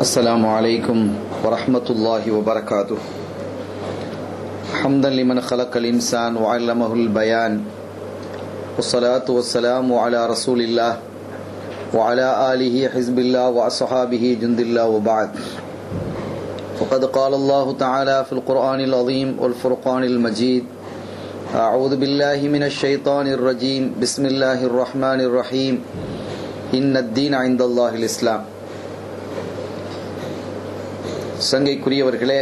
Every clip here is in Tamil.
السلام عليكم ورحمة الله وبركاته حمدا لمن خلق الإنسان وعلمه البيان والصلاة والسلام على رسول الله وعلى آله حزب الله وأصحابه جند الله وبعد فقد قال الله تعالى في القرآن العظيم والفرقان المجيد أعوذ بالله من الشيطان الرجيم بسم الله الرحمن الرحيم إن الدين عند الله الإسلام சங்கைக்குரியவர்களே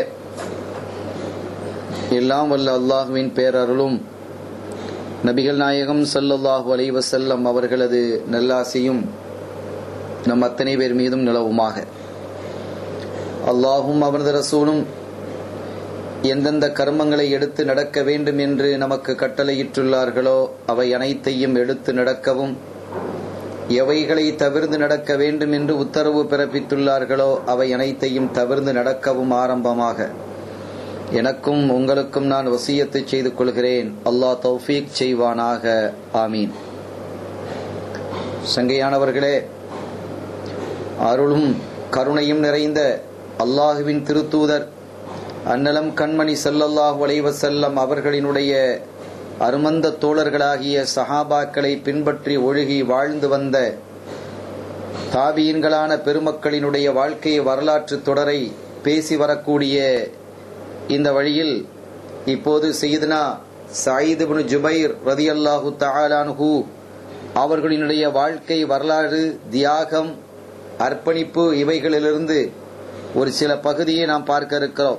எல்லாம் வல்ல அல்லாஹுவின் பேரருளும் நபிகள் நாயகம் சல்லல்லாஹு அலைவசல்லம் அவர்களது நல்லாசியும் நம் அத்தனை பேர் மீதும் நிலவுமாக அல்லாஹும் அவரது ரசூலும் எந்தெந்த கர்மங்களை எடுத்து நடக்க வேண்டும் என்று நமக்கு கட்டளையிட்டுள்ளார்களோ அவை அனைத்தையும் எடுத்து நடக்கவும் எவைகளை தவிர்ந்து நடக்க வேண்டும் என்று உத்தரவு பிறப்பித்துள்ளார்களோ அவை அனைத்தையும் தவிர்ந்து நடக்கவும் ஆரம்பமாக எனக்கும் உங்களுக்கும் நான் வசியத்தை செய்து கொள்கிறேன் அல்லாஹ் தௌஃபீக் செய்வானாக ஆமீன் சங்கையானவர்களே அருளும் கருணையும் நிறைந்த அல்லாஹுவின் திருத்தூதர் அன்னலம் கண்மணி சல்லல்லாஹு அலைவசல்லம் அவர்களினுடைய அருமந்த தோழர்களாகிய சஹாபாக்களை பின்பற்றி ஒழுகி வாழ்ந்து வந்த தாபியன்களான பெருமக்களினுடைய வாழ்க்கை வரலாற்று தொடரை பேசி வரக்கூடிய இந்த வழியில் இப்போது செய்தனா சாயித் பின் ஜுபைர் ரதி அல்லாஹு தாலானுஹு அவர்களினுடைய வாழ்க்கை வரலாறு தியாகம் அர்ப்பணிப்பு இவைகளிலிருந்து ஒரு சில பகுதியை நாம் பார்க்க இருக்கிறோம்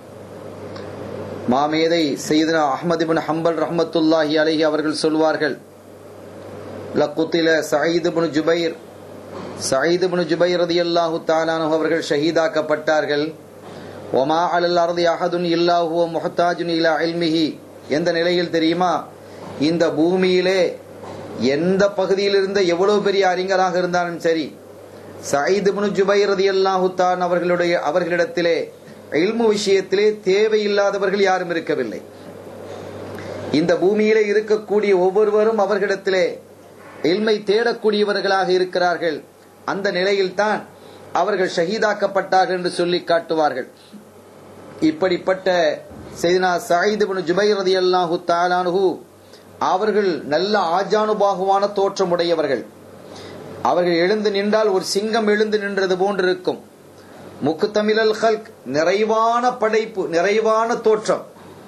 மாமேதை செய்தனா அஹமது பின் ஹம்பல் ரஹமத்துல்லாஹி அலஹி அவர்கள் சொல்வார்கள் லக்குத்தில சயீது பின் ஜுபைர் சயீது பின் ஜுபைர் ரதி அல்லாஹு தாலானு அவர்கள் ஷஹீதாக்கப்பட்டார்கள் ஒமா அலல் அர்தி அஹதுன் இல்லாஹுவ முஹத்தாஜுன் இலா இல்மிஹி எந்த நிலையில் தெரியுமா இந்த பூமியிலே எந்த பகுதியில் இருந்த எவ்வளவு பெரிய அறிஞராக இருந்தாலும் சரி சயீது பின் ஜுபைர் ரதி அல்லாஹு தான் அவர்களுடைய அவர்களிடத்திலே இல்மு விஷயத்திலே தேவையில்லாதவர்கள் யாரும் இருக்கவில்லை இந்த பூமியிலே இருக்கக்கூடிய ஒவ்வொருவரும் அவர்களிடத்திலே இல்மை தேடக்கூடியவர்களாக இருக்கிறார்கள் அந்த நிலையில்தான் அவர்கள் ஷஹீதாக்கப்பட்டார்கள் என்று சொல்லி காட்டுவார்கள் இப்படிப்பட்ட செய்தினா சாயிது ஜுபைர் ரதி அல்லாஹு தாலானுஹு அவர்கள் நல்ல ஆஜானுபாகுவான தோற்றமுடையவர்கள் அவர்கள் எழுந்து நின்றால் ஒரு சிங்கம் எழுந்து நின்றது போன்று இருக்கும் முக்குத்தமிழல் ஹல்க் நிறைவான படைப்பு நிறைவான தோற்றம்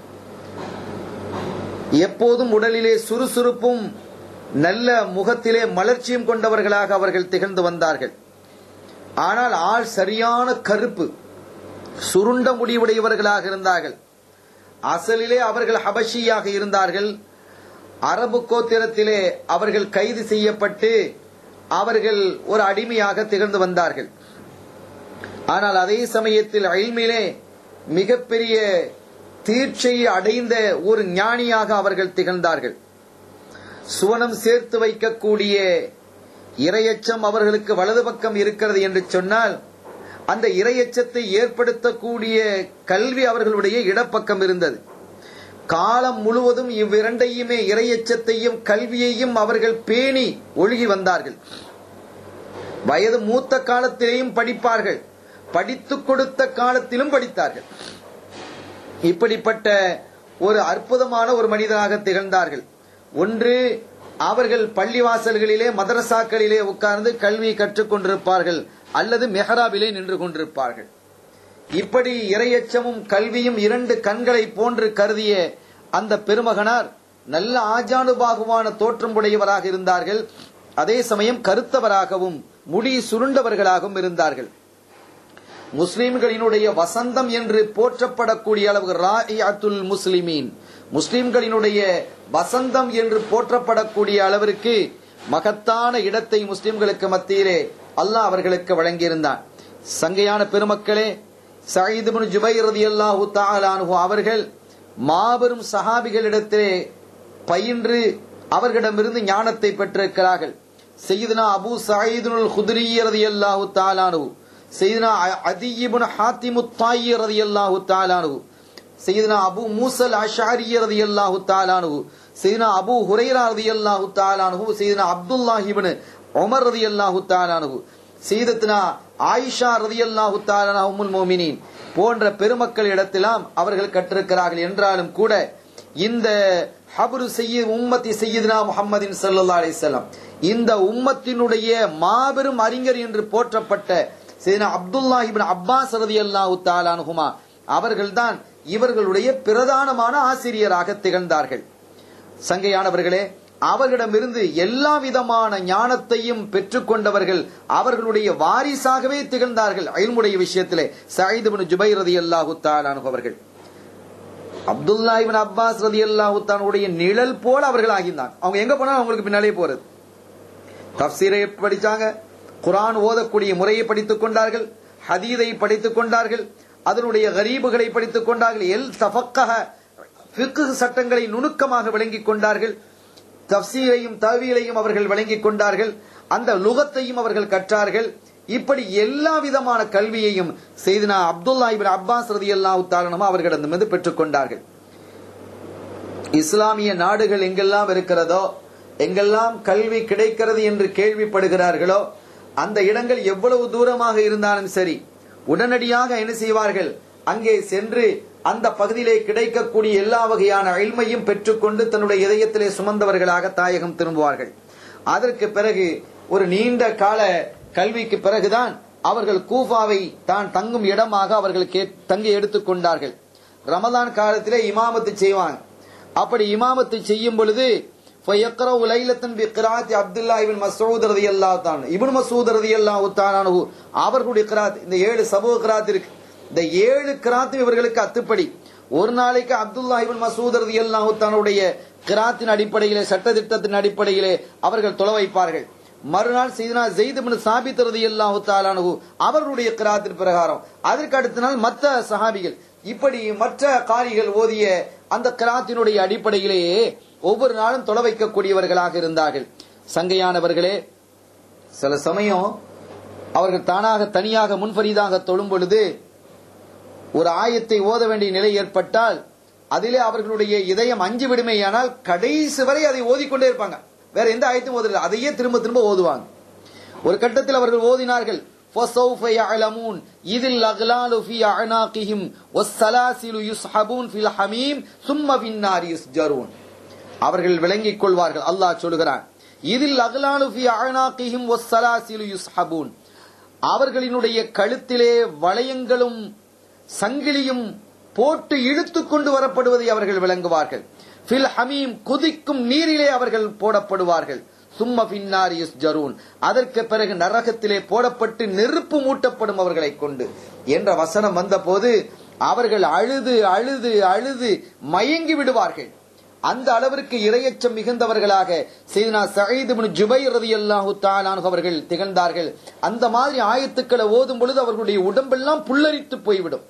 எப்போதும் உடலிலே சுறுசுறுப்பும் நல்ல முகத்திலே மலர்ச்சியும் கொண்டவர்களாக அவர்கள் திகழ்ந்து வந்தார்கள் ஆனால் ஆள் சரியான கருப்பு சுருண்ட முடிவுடையவர்களாக இருந்தார்கள் அசலிலே அவர்கள் ஹபஷியாக இருந்தார்கள் அரபு கோத்திரத்திலே அவர்கள் கைது செய்யப்பட்டு அவர்கள் ஒரு அடிமையாக திகழ்ந்து வந்தார்கள் ஆனால் அதே சமயத்தில் அயல்மிலே மிகப்பெரிய தீட்சையை அடைந்த ஒரு ஞானியாக அவர்கள் திகழ்ந்தார்கள் சுவனம் சேர்த்து வைக்கக்கூடிய இரையச்சம் அவர்களுக்கு வலது பக்கம் இருக்கிறது என்று சொன்னால் அந்த இரையச்சத்தை ஏற்படுத்தக்கூடிய கல்வி அவர்களுடைய இடப்பக்கம் இருந்தது காலம் முழுவதும் இவ்விரண்டையுமே இரையச்சத்தையும் கல்வியையும் அவர்கள் பேணி ஒழுகி வந்தார்கள் வயது மூத்த காலத்திலேயும் படிப்பார்கள் படித்துக் கொடுத்த காலத்திலும் படித்தார்கள் இப்படிப்பட்ட ஒரு அற்புதமான ஒரு மனிதனாக திகழ்ந்தார்கள் ஒன்று அவர்கள் பள்ளிவாசல்களிலே மதரசாக்களிலே உட்கார்ந்து கல்வி கற்றுக் கொண்டிருப்பார்கள் அல்லது மெஹராபிலே நின்று கொண்டிருப்பார்கள் இப்படி இரையச்சமும் கல்வியும் இரண்டு கண்களை போன்று கருதிய அந்த பெருமகனார் நல்ல ஆஜானுபாகுவான தோற்றம் உடையவராக இருந்தார்கள் அதே சமயம் கருத்தவராகவும் முடி சுருண்டவர்களாகவும் இருந்தார்கள் முஸ்லிம்களினுடைய வசந்தம் என்று போற்றப்படக்கூடிய அளவு ராயிஅத்துல் முஸ்லிமீன் முஸ்லிம்களினுடைய வசந்தம் என்று போற்றப்படக்கூடிய அளவிற்கு மகத்தான இடத்தை முஸ்லிம்களுக்கு மத்தியிலே அல்லாஹ் அவர்களுக்கு வழங்கியிருந்தான் சங்கையான பெருமக்களே சயீது பின் ஜுபைர் ரலியல்லாஹு தஆலாஹு அவர்கள் மாபெரும் சஹாபிகளிடத்திலே பயின்று அவர்களிடமிருந்து ஞானத்தை பெற்றிருக்கிறார்கள் செய்யுதுனா அபு சயீதுல் குதிரி ரலியல்லாஹு தஆலாஹு செய்தனா அதியிபுன் ஹாத்திமு தாயி ரதியல்லாஹு தாலானு செய்தனா அபு மூசல் அஷாரி ரதியல்லாஹு தாலானு செய்தனா அபு ஹுரைரா ரதியல்லாஹு தாலானு செய்தனா அப்துல்லாஹிபின் உமர் ரதியல்லாஹு தாலானு சீதத்னா ஆயிஷா ரதியல்லாஹு தாலா உம்முல் மோமினின் போன்ற பெருமக்கள் இடத்திலாம் அவர்கள் கற்றிருக்கிறார்கள் என்றாலும் கூட இந்த ஹபுரு செய்ய உம்மத்தி செய்யதுனா முகமதின் சல்லா அலிசல்லாம் இந்த உம்மத்தினுடைய மாபெரும் அறிஞர் என்று போற்றப்பட்ட செய்தனா அப்துல்லாஹிபின் அப்பாஸ் ரதி அல்லாஹு தாலானுகுமா அவர்கள்தான் இவர்களுடைய பிரதானமான ஆசிரியராக திகழ்ந்தார்கள் சங்கையானவர்களே அவர்களிடமிருந்து எல்லா விதமான ஞானத்தையும் பெற்றுக்கொண்டவர்கள் அவர்களுடைய வாரிசாகவே திகழ்ந்தார்கள் அயல்முடைய விஷயத்திலே சயிது ஜுபை ரதி அல்லாஹு அவர்கள் அப்துல்லா இபின் அப்பாஸ் ரதி அல்லாஹுத்தானுடைய நிழல் போல அவர்கள் ஆகினாங்க அவங்க எங்க போனாலும் அவங்களுக்கு பின்னாலே போறது தப்சீரை படிச்சாங்க குரான் ஓதக்கூடிய முறையை படித்துக் கொண்டார்கள் ஹதீதை படித்துக் கொண்டார்கள் அதனுடைய கரீபுகளை படித்துக் கொண்டார்கள் எல் தபக்கக ஃபிக்கு சட்டங்களை நுணுக்கமாக விளங்கிக் கொண்டார்கள் தப்சீரையும் தவியலையும் அவர்கள் விளங்கிக் கொண்டார்கள் அந்த லுகத்தையும் அவர்கள் கற்றார்கள் இப்படி எல்லா விதமான கல்வியையும் செய்தினா அப்துல்லா இபின் அப்பாஸ் ரதி அல்லாஹு தாலனமா அவர்களிடமிருந்து பெற்றுக் கொண்டார்கள் இஸ்லாமிய நாடுகள் எங்கெல்லாம் இருக்கிறதோ எங்கெல்லாம் கல்வி கிடைக்கிறது என்று கேள்விப்படுகிறார்களோ அந்த இடங்கள் எவ்வளவு தூரமாக இருந்தாலும் சரி உடனடியாக என்ன செய்வார்கள் அங்கே சென்று அந்த பகுதியிலே கிடைக்கக்கூடிய எல்லா வகையான அழிமையும் பெற்றுக்கொண்டு தன்னுடைய இதயத்திலே சுமந்தவர்களாக தாயகம் திரும்புவார்கள் அதற்கு பிறகு ஒரு நீண்ட கால கல்விக்கு பிறகுதான் அவர்கள் கூஃபாவை தான் தங்கும் இடமாக அவர்கள் தங்கி எடுத்துக்கொண்டார்கள் ரமதான் காலத்திலே இமாமத்து செய்வாங்க அப்படி இமாமத்து செய்யும் பொழுது அப்துல்லா இபின் மசூத் ரதி அல்லா தான் இபின் மசூத் ரதி அல்லாஹு தானு அவர்களுடைய கிராத் இந்த ஏழு சமூக கிராத் இருக்கு இந்த ஏழு கிராத்தும் இவர்களுக்கு அத்துப்படி ஒரு நாளைக்கு அப்துல்லா இபின் மசூத் ரதி அல்லாஹு தானுடைய கிராத்தின் அடிப்படையிலே சட்டத்திட்டத்தின் அடிப்படையிலே அவர்கள் தொலை வைப்பார்கள் மறுநாள் செய்தனா ஜெயிது சாபித் ரதி அல்லாஹு தாலானு அவர்களுடைய கிராத்தின் பிரகாரம் அதற்கு அடுத்த நாள் மற்ற சஹாபிகள் இப்படி மற்ற காரிகள் ஓதிய அந்த கிராத்தினுடைய அடிப்படையிலேயே ஒவ்வொரு நாளும் தொலை வைக்கக்கூடியவர்களாக இருந்தார்கள் சங்கையானவர்களே சில சமயம் அவர்கள் தானாக தனியாக முன்ஃபரிதாக தொழும் பொழுது ஒரு ஆயத்தை ஓத வேண்டிய நிலை ஏற்பட்டால் அதிலே அவர்களுடைய இதயம் அஞ்சு விடுமையானால் கடைசி வரை அதை ஓதிக்கொண்டே இருப்பாங்க வேற எந்த ஆயத்தையும் ஓதல அதையே திரும்ப திரும்ப ஓதுவாங்க ஒரு கட்டத்தில் அவர்கள் ஓதினார்கள் فَسَوْفَ يَعْلَمُونَ إِذِ الْأَغْلَالُ فِي أَعْنَاقِهِمْ وَالسَّلَاسِلُ يُسْحَبُونَ فِي الْحَمِيمِ ثُمَّ فِي النَّارِ يُسْجَرُونَ அவர்கள் விளங்கிக் கொள்வார்கள் அல்லாஹ் சொல்கிறான் இதில் அகலாலு ஃபி அஅனாகிஹிம் வஸ்ஸலாசிலு யுஸ்ஹபூன் அவர்களினுடைய கழுத்திலே வளையங்களும் சங்கிலியும் போட்டு இழுத்து கொண்டு வரப்படுவதை அவர்கள் விளங்குவார்கள் ஃபில் ஹமீம் குதிக்கும் நீரிலே அவர்கள் போடப்படுவார்கள் சும்ம பின்னாரி ஜரூன் அதற்கு பிறகு நரகத்திலே போடப்பட்டு நெருப்பு மூட்டப்படும் அவர்களை கொண்டு என்ற வசனம் வந்தபோது அவர்கள் அழுது அழுது அழுது மயங்கி விடுவார்கள் அந்த அளவிற்கு இரையச்சம் மிகுந்தவர்களாக செய்தனா சயீது பின் ஜுபைர் ரலியல்லாஹு தஆலா அவர்கள் திகழ்ந்தார்கள் அந்த மாதிரி ஆயத்துக்களை ஓதும் பொழுது அவர்களுடைய உடம்பெல்லாம் புல்லரித்து போய்விடும்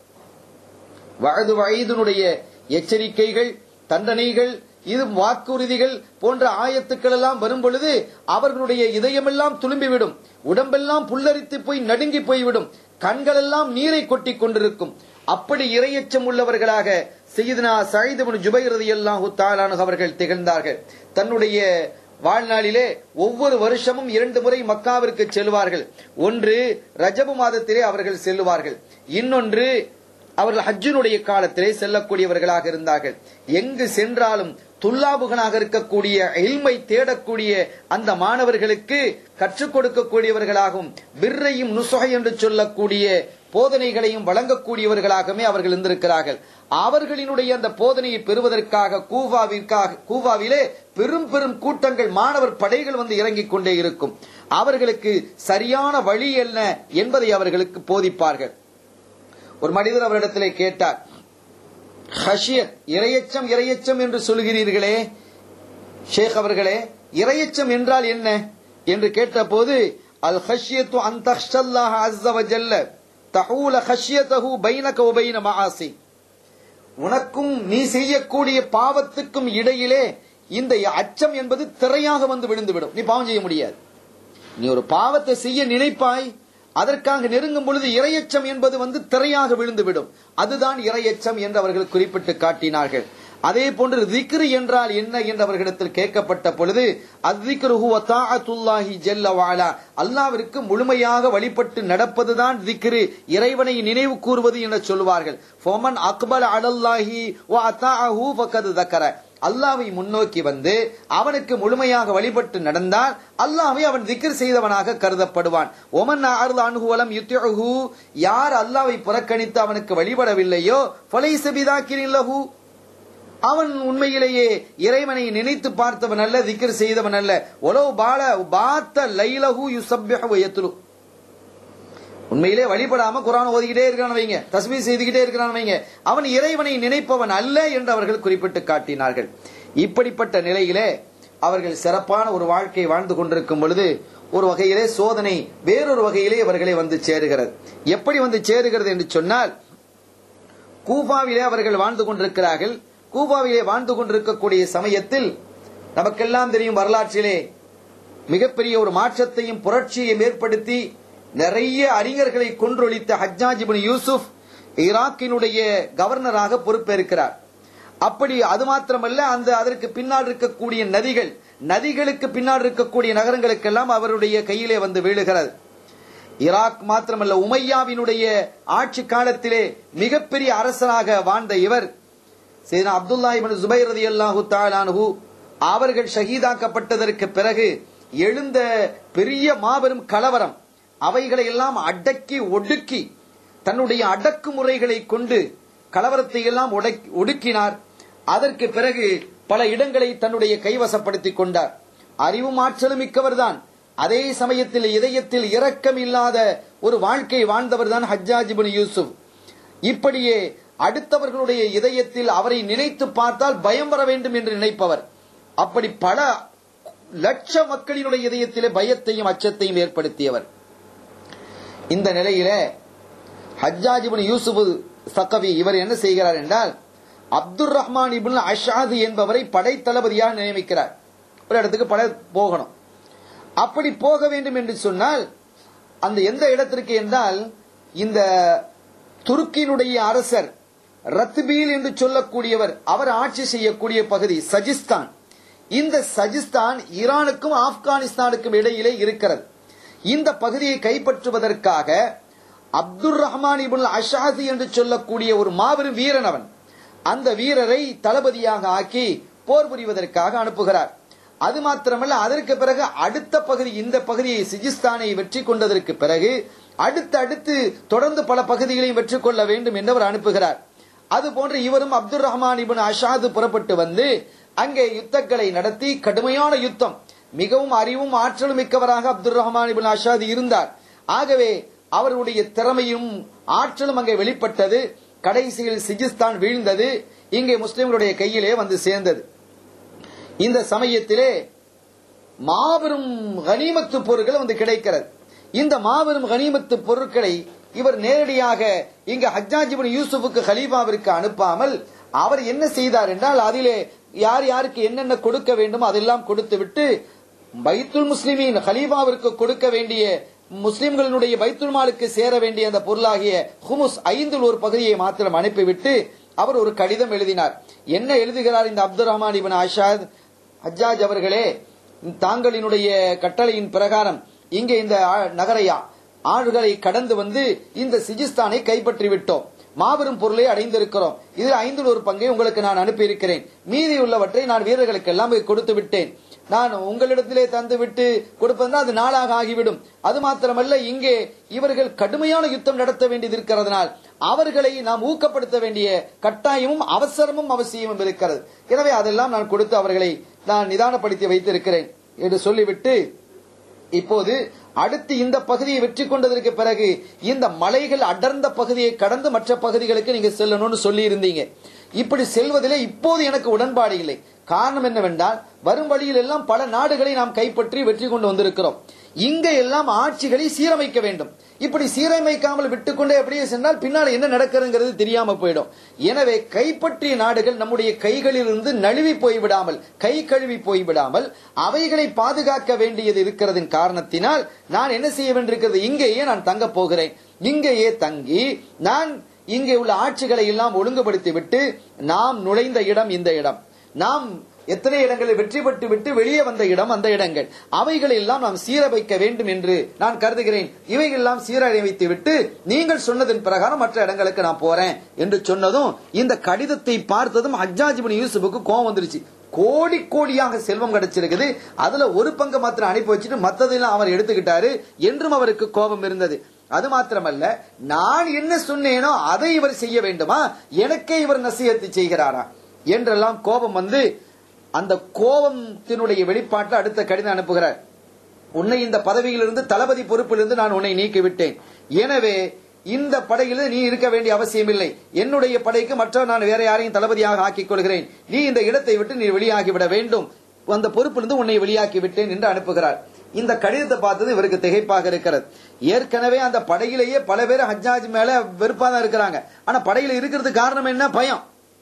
வயது வயதினுடைய எச்சரிக்கைகள் தண்டனைகள் இது வாக்குறுதிகள் போன்ற ஆயத்துக்கள் எல்லாம் வரும் பொழுது அவர்களுடைய இதயமெல்லாம் துளும்பிவிடும் உடம்பெல்லாம் புல்லரித்து போய் நடுங்கி போய்விடும் கண்களெல்லாம் நீரை கொட்டி கொண்டிருக்கும் அப்படி இரையச்சம் உள்ளவர்களாக செய்தனா சயிதபுன் ஜுபைர் ரலியல்லாஹு தஆலா அவர்கள் திகழ்ந்தார்கள் தன்னுடைய வாழ்நாளிலே ஒவ்வொரு வருஷமும் இரண்டு முறை மக்காவிற்கு செல்வார்கள் ஒன்று ரஜபு மாதத்திலே அவர்கள் செல்லுவார்கள் இன்னொன்று அவர்கள் ஹஜ்ஜினுடைய காலத்திலே செல்லக்கூடியவர்களாக இருந்தார்கள் எங்கு சென்றாலும் துல்லாபுகனாக இருக்கக்கூடிய இல்மை தேடக்கூடிய அந்த மாணவர்களுக்கு கற்றுக் கொடுக்கக்கூடியவர்களாகவும் பிர்ரையும் நுசுகை என்று சொல்லக்கூடிய போதனைகளையும் வழங்கக்கூடியவர்களாகவே அவர்கள் இருந்திருக்கிறார்கள் அவர்களினுடைய அந்த போதனையை பெறுவதற்காக கூவாவிற்காக கூவாவிலே பெரும் பெரும் கூட்டங்கள் மாணவர் படைகள் வந்து இறங்கிக் கொண்டே இருக்கும் அவர்களுக்கு சரியான வழி என்ன என்பதை அவர்களுக்கு போதிப்பார்கள் ஒரு மனிதர் அவரிடத்திலே கேட்டார் ஹஷியத் இரையச்சம் இரையச்சம் என்று சொல்கிறீர்களே ஷேக் அவர்களே இரையச்சம் என்றால் என்ன என்று கேட்டபோது அல் ஹஷியத்து அந்தஹல்லாஹ் அஸ்ஸ வஜல்ல தஹூல ஹஷியதஹு பைனக வ பைன மஆசி உனக்கும் நீ செய்யக்கூடிய பாவத்துக்கும் இடையிலே இந்த அச்சம் என்பது திரையாக வந்து விழுந்துவிடும் நீ பாவம் செய்ய முடியாது நீ ஒரு பாவத்தை செய்ய நினைப்பாய் அதற்காக நெருங்கும் பொழுது இரையச்சம் என்பது வந்து திரையாக விழுந்துவிடும் அதுதான் இரையச்சம் என்று அவர்கள் குறிப்பிட்டு காட்டினார்கள் அதே போன்று திக்ரு என்றால் என்ன என்று அவர்களிடத்தில் கேட்கப்பட்ட பொழுது அத்திக்ருஹு வத்தாஅத்துல்லாஹி ஜல்ல வாலா அல்லாவிற்கு முழுமையாக வழிபட்டு நடப்பதுதான் திக்ரு இறைவனை நினைவு கூறுவது என சொல்வார்கள் ஃபோமன் அக்பல் அலல்லாஹி வ அத்தாஅஹு ஃபகத் தக்கர அல்லாவை முன்னோக்கி வந்து அவனுக்கு முழுமையாக வழிபட்டு நடந்தால் அல்லாவை அவன் திக்ர் செய்தவனாக கருதப்படுவான் ஒமன் அனுகுவலம் யுத்தியஹு யார் அல்லாவை புறக்கணித்து அவனுக்கு வழிபடவில்லையோ ஃபலை சபிதாக்கிரில்லஹு அவன் உண்மையிலேயே இறைவனை நினைத்து பார்த்தவன் அல்ல திக்ர் செய்தவன் அல்ல ஒலோ பால பாத்த லைலஹு யுசப்யஹு யத்லு உண்மையிலே வழிபடாம குரான் ஓதிக்கிட்டே இருக்கிறான் வைங்க தஸ்மீ செய்துகிட்டே இருக்கிறான் வைங்க அவன் இறைவனை நினைப்பவன் அல்ல என்று அவர்கள் குறிப்பிட்டு காட்டினார்கள் இப்படிப்பட்ட நிலையிலே அவர்கள் சிறப்பான ஒரு வாழ்க்கை வாழ்ந்து கொண்டிருக்கும் பொழுது ஒரு வகையிலே சோதனை வேறொரு வகையிலே அவர்களை வந்து சேருகிறது எப்படி வந்து சேருகிறது என்று சொன்னால் கூபாவிலே அவர்கள் வாழ்ந்து கொண்டிருக்கிறார்கள் கூபாவிலே வாழ்ந்து கொண்டிருக்கக்கூடிய சமயத்தில் நமக்கெல்லாம் தெரியும் வரலாற்றிலே மிகப்பெரிய ஒரு மாற்றத்தையும் புரட்சியையும் ஏற்படுத்தி நிறைய அறிஞர்களை கொன்றொழித்த ஹஜ்ஜாஜ் இப்னு யூசுப் ஈராக்கினுடைய கவர்னராக பொறுப்பேற்கிறார் அப்படி அது மாத்திரமல்ல அந்த அதற்கு பின்னால் இருக்கக்கூடிய நதிகள் நதிகளுக்கு பின்னால் இருக்கக்கூடிய நகரங்களுக்கெல்லாம் அவருடைய கையிலே வந்து வீழுகிறது ஈராக் மாத்திரமல்ல உமையாவினுடைய ஆட்சி காலத்திலே மிகப்பெரிய அரசனாக வாழ்ந்த இவர் சீனா அப்துல்லா இப்னு ஜுபைர் ரலியல்லாஹு தஆலாஹு அவர்கள் ஷஹீதாக்கப்பட்டதற்கு பிறகு எழுந்த பெரிய மாபெரும் கலவரம் அவைகளை எல்லாம் அடக்கி ஒடுக்கி தன்னுடைய அடக்குமுறைகளை கொண்டு கலவரத்தை எல்லாம் உடக்- ஒடுக்கினார் அதற்கு பிறகு பல இடங்களை தன்னுடைய கைவசப்படுத்திக் கொண்டார் அறிவும் ஆற்றலும் மிக்கவர்தான் அதே சமயத்தில் இதயத்தில் இரக்கம் இல்லாத ஒரு வாழ்க்கை வாழ்ந்தவர்தான் ஹஜ்ஜாஜ் இப்னு யூசுப் இப்படியே அடுத்தவர்களுடைய இதயத்தில் அவரை நினைத்து பார்த்தால் பயம் வர வேண்டும் என்று நினைப்பவர் அப்படி பல லட்ச மக்களினுடைய இதயத்திலே பயத்தையும் அச்சத்தையும் ஏற்படுத்தியவர் இந்த நிலையில ஹஜ்ஜாஜ் இப்னு யூசுப் சக்கவி இவர் என்ன செய்கிறார் என்றால் அப்துர் ரஹ்மான் இப்னு அஷாது என்பவரை படை தளபதியாக நியமிக்கிறார் ஒரு இடத்துக்கு படை போகணும் அப்படி போக வேண்டும் என்று சொன்னால் அந்த எந்த இடத்திற்கு என்றால் இந்த துருக்கியினுடைய அரசர் ரத்பீல் என்று சொல்லக்கூடியவர் அவர் ஆட்சி செய்யக்கூடிய பகுதி சஜிஸ்தான் இந்த சஜிஸ்தான் ஈரானுக்கும் ஆப்கானிஸ்தானுக்கும் இடையிலே இருக்கிறது இந்த பகுதியை கைப்பற்றுவதற்காக அப்துர் ரஹ்மான் இபுல் அஷாதி என்று சொல்லக்கூடிய ஒரு மாபெரும் வீரன் அவன் அந்த வீரரை தளபதியாக ஆக்கி போர் புரிவதற்காக அனுப்புகிறார் அது மாத்திரமல்ல அதற்கு பிறகு அடுத்த பகுதி இந்த பகுதியை சிஜிஸ்தானை வெற்றி கொண்டதற்கு பிறகு அடுத்து அடுத்து தொடர்ந்து பல பகுதிகளையும் வெற்றி கொள்ள வேண்டும் என்று அவர் அனுப்புகிறார் அதுபோன்று இவரும் அப்துல் ரஹ்மான் இபின் அஷாது புறப்பட்டு வந்து அங்கே யுத்தங்களை நடத்தி கடுமையான யுத்தம் மிகவும் அறிவும் ஆற்றலும் மிக்கவராக அப்துல் ரஹ்மான் இபின் அஷாது இருந்தார் ஆகவே அவருடைய திறமையும் ஆற்றலும் அங்கே வெளிப்பட்டது கடைசியில் சிஜிஸ்தான் வீழ்ந்தது இங்கே முஸ்லிம்களுடைய கையிலே வந்து சேர்ந்தது இந்த சமயத்திலே மாபெரும் கனிமத்து பொருட்கள் வந்து கிடைக்கிறது இந்த மாபெரும் கனிமத்து பொருட்களை இவர் நேரடியாக இங்க ஹஜ்ஜாஜ் இப்னு யூசுஃபுக்கு ஹலீஃபாவிற்கு அனுப்பாமல் அவர் என்ன செய்தார் என்றால் அதிலே யார் யாருக்கு என்னென்ன கொடுக்க வேண்டும் அதெல்லாம் கொடுத்து விட்டு பைத்துல் முஸ்லிமின் ஹலீஃபாவிற்கு கொடுக்க வேண்டிய முஸ்லிம்களினுடைய பைத்துல் மாலுக்கு சேர வேண்டிய அந்த பொருளாகிய ஹுமுஸ் ஐந்தில் ஒரு பகுதியை மாத்திரம் அனுப்பிவிட்டு அவர் ஒரு கடிதம் எழுதினார் என்ன எழுதுகிறார் இந்த Abdul Rahman ibn Ashath Hajjaj அவர்களே தாங்களினுடைய கட்டளையின் பிரகாரம் இங்கே இந்த ஆ- நகரையா ஆறுகளை கடந்து வந்து இந்த சிஜிஸ்தானை கைப்பற்றி விட்டோம் மாபெரும் பொருளை அடைந்திருக்கிறோம் இதில் ஐந்தில் ஒரு பங்கை உங்களுக்கு நான் அனுப்பியிருக்கிறேன் மீதி உள்ளவற்றை நான் வீரர்களுக்கு எல்லாம் கொடுத்து விட்டேன் நான் உங்களிடத்திலே தந்து விட்டு கொடுப்பதுனா அது நாளாக ஆகிவிடும் அது மாத்திரமல்ல இங்கே இவர்கள் கடுமையான யுத்தம் நடத்த வேண்டியது இருக்கிறதுனால் அவர்களை நாம் ஊக்கப்படுத்த வேண்டிய கட்டாயமும் அவசரமும் அவசியமும் இருக்கிறது எனவே அதெல்லாம் நான் கொடுத்து அவர்களை நான் நிதானப்படுத்தி வைத்திருக்கிறேன் என்று சொல்லிவிட்டு இப்போது அடுத்து இந்த பகுதியை வெற்றி கொண்டதற்கு பிறகு இந்த மலைகள் அடர்ந்த பகுதியை கடந்து மற்ற பகுதிகளுக்கு நீங்க செல்லணும்னு சொல்லி இருந்தீங்க இப்படி செல்வதிலே இப்போது எனக்கு உடன்பாடு இல்லை காரணம் என்னவென்றால் வரும் வழியில் எல்லாம் பல நாடுகளை நாம் கைப்பற்றி வெற்றி கொண்டு வந்திருக்கிறோம் இங்க எல்லாம் ஆட்சிகளை சீரமைக்க வேண்டும் இப்படி சீரமைக்காமல் விட்டுக்கொண்டே அப்படியே சென்றால் பின்னால் என்ன நடக்கிறதுங்கிறது தெரியாம போயிடும் எனவே கைப்பற்றிய நாடுகள் நம்முடைய கைகளிலிருந்து நழுவி போய்விடாமல் கை கழுவி போய்விடாமல் அவைகளை பாதுகாக்க வேண்டியது இருக்கிறதின் காரணத்தினால் நான் என்ன செய்ய வேண்டியிருக்கிறது இங்கேயே நான் தங்க போகிறேன் இங்கேயே தங்கி நான் இங்கே உள்ள ஆட்சிகளை எல்லாம் ஒழுங்குபடுத்தி விட்டு நாம் நுழைந்த இடம் இந்த இடம் நாம் எத்தனை இடங்களில் வெற்றி பெற்று விட்டு வெளியே வந்த இடம் அந்த இடங்கள் அவைகளை எல்லாம் நாம் சீரமைக்க வேண்டும் என்று நான் கருதுகிறேன் இவைகள் எல்லாம் சீரமைத்து விட்டு நீங்கள் சொன்னதன் பிரகாரம் மற்ற இடங்களுக்கு நான் போறேன் என்று சொன்னதும் இந்த கடிதத்தை பார்த்ததும் ஹஜ்ஜாஜிபின் யூசுஃபுக்கு கோவம் வந்துருச்சு கோடி கோடியாக செல்வம் கிடைச்சிருக்குது அதுல ஒரு பங்கு மாத்திரம் அனுப்பி வச்சுட்டு மத்ததெல்லாம் அவர் எடுத்துக்கிட்டாரு என்றும் அவருக்கு கோபம் இருந்தது அது மாத்திரமல்ல நான் என்ன சொன்னேனோ அதை இவர் செய்ய வேண்டுமா எனக்கே இவர் நசியத்து செய்கிறாரா என்றெல்லாம் கோபம் வந்து அந்த கோபத்தினுடைய வெளிப்பாட்டில் அடுத்த கடிதம் அனுப்புகிறார் உன்னை இந்த பதவியிலிருந்து தளபதி பொறுப்பிலிருந்து நான் உன்னை நீக்கிவிட்டேன் எனவே இந்த படையில் நீ இருக்க வேண்டிய அவசியம் இல்லை என்னுடைய படைக்கு மற்ற நான் வேற யாரையும் தளபதியாக ஆக்கிக் கொள்கிறேன் நீ இந்த இடத்தை விட்டு நீ வெளியாகிவிட வேண்டும் அந்த பொறுப்பிலிருந்து உன்னை வெளியாக்கி விட்டேன் என்று அனுப்புகிறார் இந்த கடிதத்தை பார்த்தது இவருக்கு திகைப்பாக இருக்கிறது ஏற்கனவே அந்த படையிலேயே பல பேர் ஹஜ்ஜாஜ் மேல வெறுப்பா தான் இருக்கிறாங்க ஆனா படையில இருக்கிறது காரணம் என்ன பயம்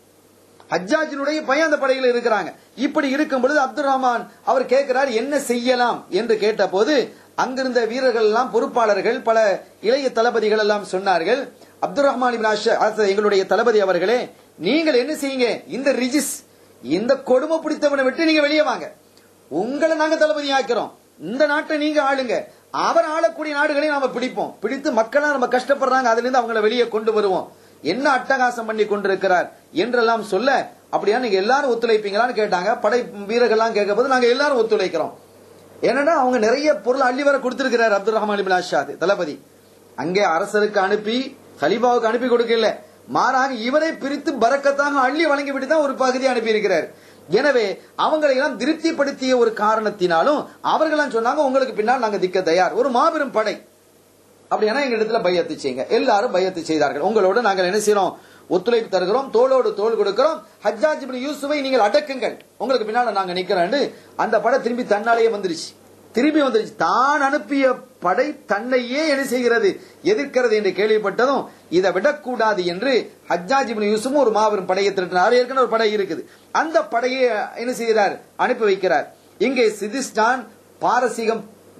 ஹஜ்ஜாஜினுடைய பையன் அந்த படையில் இருக்கிறாங்க இப்படி இருக்கும் பொழுது அப்துல் ரஹ்மான் அவர் கேட்கிறார் என்ன செய்யலாம் என்று கேட்ட போது அங்கிருந்த வீரர்கள் எல்லாம் பொறுப்பாளர்கள் பல இளைய தளபதிகள் எல்லாம் சொன்னார்கள் அப்துல் ரஹ்மான் இப்னு அஷ்- அஸ் எங்களுடைய தளபதி அவர்களே நீங்கள் என்ன செய்யுங்க இந்த ரிஜிஸ் இந்த கொடுமை பிடித்தவனை விட்டு நீங்க வெளியே வாங்க உங்களை நாங்க தளபதி ஆக்கிறோம் இந்த நாட்டை நீங்க ஆளுங்க அவர் ஆளக்கூடிய நாடுகளை நாம பிடிப்போம் பிடித்து மக்களா நம்ம கஷ்டப்படுறாங்க அதுல இருந்து அவங்கள வெளியே கொண்டு வருவோம் என்ன அட்டகாசம் பண்ணி கொண்டிருக்கிறார் என்றெல்லாம் சொல்ல அப்படியா நீங்க எல்லாரும் ஒத்துழைப்பீங்களான்னு கேட்டாங்க படை வீரர்கள்லாம் கேட்க போது நாங்க எல்லாரும் ஒத்துழைக்கிறோம் ஏன்னா அவங்க நிறைய பொருள் அள்ளி வர கொடுத்திருக்கிறார் அப்துல் ரஹ்மான் இப்னு அஷாத் தளபதி அங்கே அரசருக்கு அனுப்பி ஹலிஃபாவுக்கு அனுப்பி கொடுக்கல மாறாக இவரை பிரித்து பரக்கத்தாக அள்ளி வழங்கிவிட்டு தான் ஒரு பகுதி அனுப்பி இருக்கிறார் எனவே அவங்களை எல்லாம் திருப்திப்படுத்திய ஒரு காரணத்தினாலும் அவர்களாம் சொன்னாங்க உங்களுக்கு பின்னால் நாங்க திக்க தயார் ஒரு மாபெரும் படை அப்படின்னா எங்க இடத்துல பையத்து செய்யுங்க எல்லாரும் பையத்து செய்தார்கள் உங்களோட நாங்கள் என்ன செய்யறோம் ஒத்துழைப்பு தருகிறோம் தோளோடு தோள் கொடுக்கிறோம் ஹஜ்ஜாஜ் இப்னு யூசுஃபை நீங்கள் அடக்குங்கள் உங்களுக்கு பின்னால நாங்க நிக்கிறோம் அந்த படை திரும்பி தன்னாலேயே வந்துருச்சு திரும்பி வந்துருச்சு தான் அனுப்பிய படை தன்னையே என்ன செய்கிறது எதிர்க்கிறது என்று கேள்விப்பட்டதும் இதை விடக்கூடாது என்று ஹஜ்ஜாஜ் இப்னு யூசுஃப் ஒரு மாபெரும் படையை திரட்டினார் ஏற்கனவே ஒரு படை இருக்குது அந்த படையை என்ன செய்கிறார் அனுப்பி வைக்கிறார் இங்கே சிதிஸ்தான் பாரசீகம்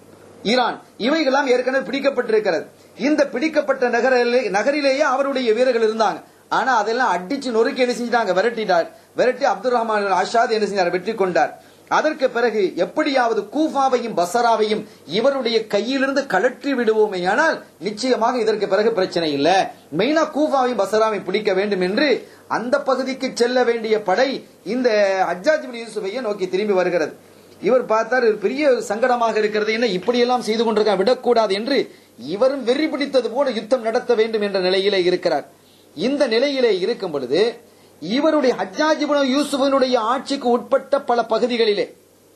ஈரான் இவைகளாம் ஏற்கனவே பிடிக்கப்பட்டிருக்கிறது இந்த பிடிக்கப்பட்ட நகரிலே நகரிலேயே அவருடைய வீரர்கள் இருந்தாங்க ஆனா அதெல்லாம் அடிச்சு நொறுக்கி என்ன செஞ்சிட்டாங்க விரட்டிட்டார் விரட்டி அப்துல் ரஹ்மான் ஆஷாத் என்ன செஞ்சார் வெற்றி கொண்டார் அதற்கு பிறகு எப்படியாவது கூஃபாவையும் பசராவையும் இவருடைய கையிலிருந்து கழற்றி விடுவோமே ஆனால் நிச்சயமாக இதற்கு பிறகு பிரச்சனை இல்ல மெயினா கூஃபாவையும் பசராவையும் பிடிக்க வேண்டும் என்று அந்த பகுதிக்கு செல்ல வேண்டிய படை இந்த அஜாஜ் பின் யூசுஃபையை நோக்கி திரும்பி வருகிறது இவர் பார்த்தார் இவர் பெரிய சங்கடமாக இருக்கிறது என்ன இப்படியெல்லாம் செய்து கொண்டிருக்க விடக்கூடாது என்று இவரும் வெறி பிடித்தது போல யுத்தம் நடத்த வேண்டும் என்ற நிலையிலே இருக்கிறார் இந்த நிலையிலே இருக்கும் பொழுது இவருடைய ஹஜ்ஜாஜிபுன யூசுஃபனுடைய ஆட்சிக்கு உட்பட்ட பல பகுதிகளிலே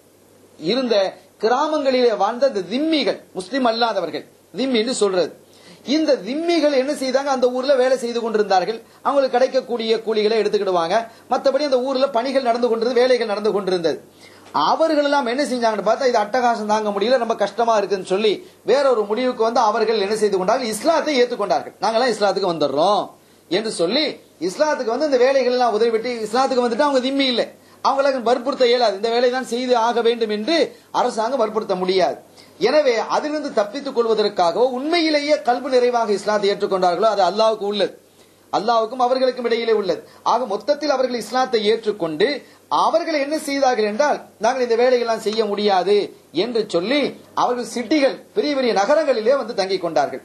இருந்த கிராமங்களிலே வாழ்ந்த இந்த திம்மிகள் முஸ்லிம் அல்லாதவர்கள் திம்மின்னு சொல்றது இந்த திம்மிகள் என்ன செய்தாங்க அந்த ஊர்ல வேலை செய்து கொண்டிருந்தார்கள் அவங்களுக்கு கிடைக்கக்கூடிய கூலிகளை எடுத்துக்கிடுவாங்க மற்றபடி அந்த ஊர்ல பணிகள் நடந்து கொண்டிருந்தது வேலைகள் நடந்து கொண்டிருந்தது அவர்கள் எல்லாம் என்ன செஞ்சாங்கன்னு பார்த்தா இது அட்டகாசம் தாங்க முடியல ரொம்ப கஷ்டமா இருக்குன்னு சொல்லி வேற ஒரு முடிவுக்கு வந்து அவர்கள் என்ன செய்து கொண்டார்கள் இஸ்லாத்தை ஏற்றுக்கொண்டார்கள் நாங்கெல்லாம் இஸ்லாத்துக்கு வந்துடுறோம் என்று சொல்லி இஸ்லாத்துக்கு வந்து இந்த வேலைகள் எல்லாம் உதவி விட்டு இஸ்லாத்துக்கு வந்துட்டு அவங்க திம்மி இல்லை அவங்களுக்கு வற்புறுத்த இயலாது இந்த வேலை தான் செய்து ஆக வேண்டும் என்று அரசாங்கம் வற்புறுத்த முடியாது எனவே அதிலிருந்து தப்பித்துக் கொள்வதற்காகவோ உண்மையிலேயே கல்வி நிறைவாக இஸ்லாத்தை ஏற்றுக்கொண்டார்களோ அது அல்லாவுக்கு உள்ளது அல்லாவுக்கும் அவர்களுக்கும் இடையிலே உள்ளது ஆக மொத்தத்தில் அவர்கள் இஸ்லாத்தை ஏற்றுக்கொண்டு அவர்கள் என்ன செய்தார்கள் என்றால் நாங்கள் இந்த வேலையெல்லாம் செய்ய முடியாது என்று சொல்லி அவர்கள் சிட்டிகள் பெரிய பெரிய நகரங்களிலே வந்து தங்கிக் கொண்டார்கள்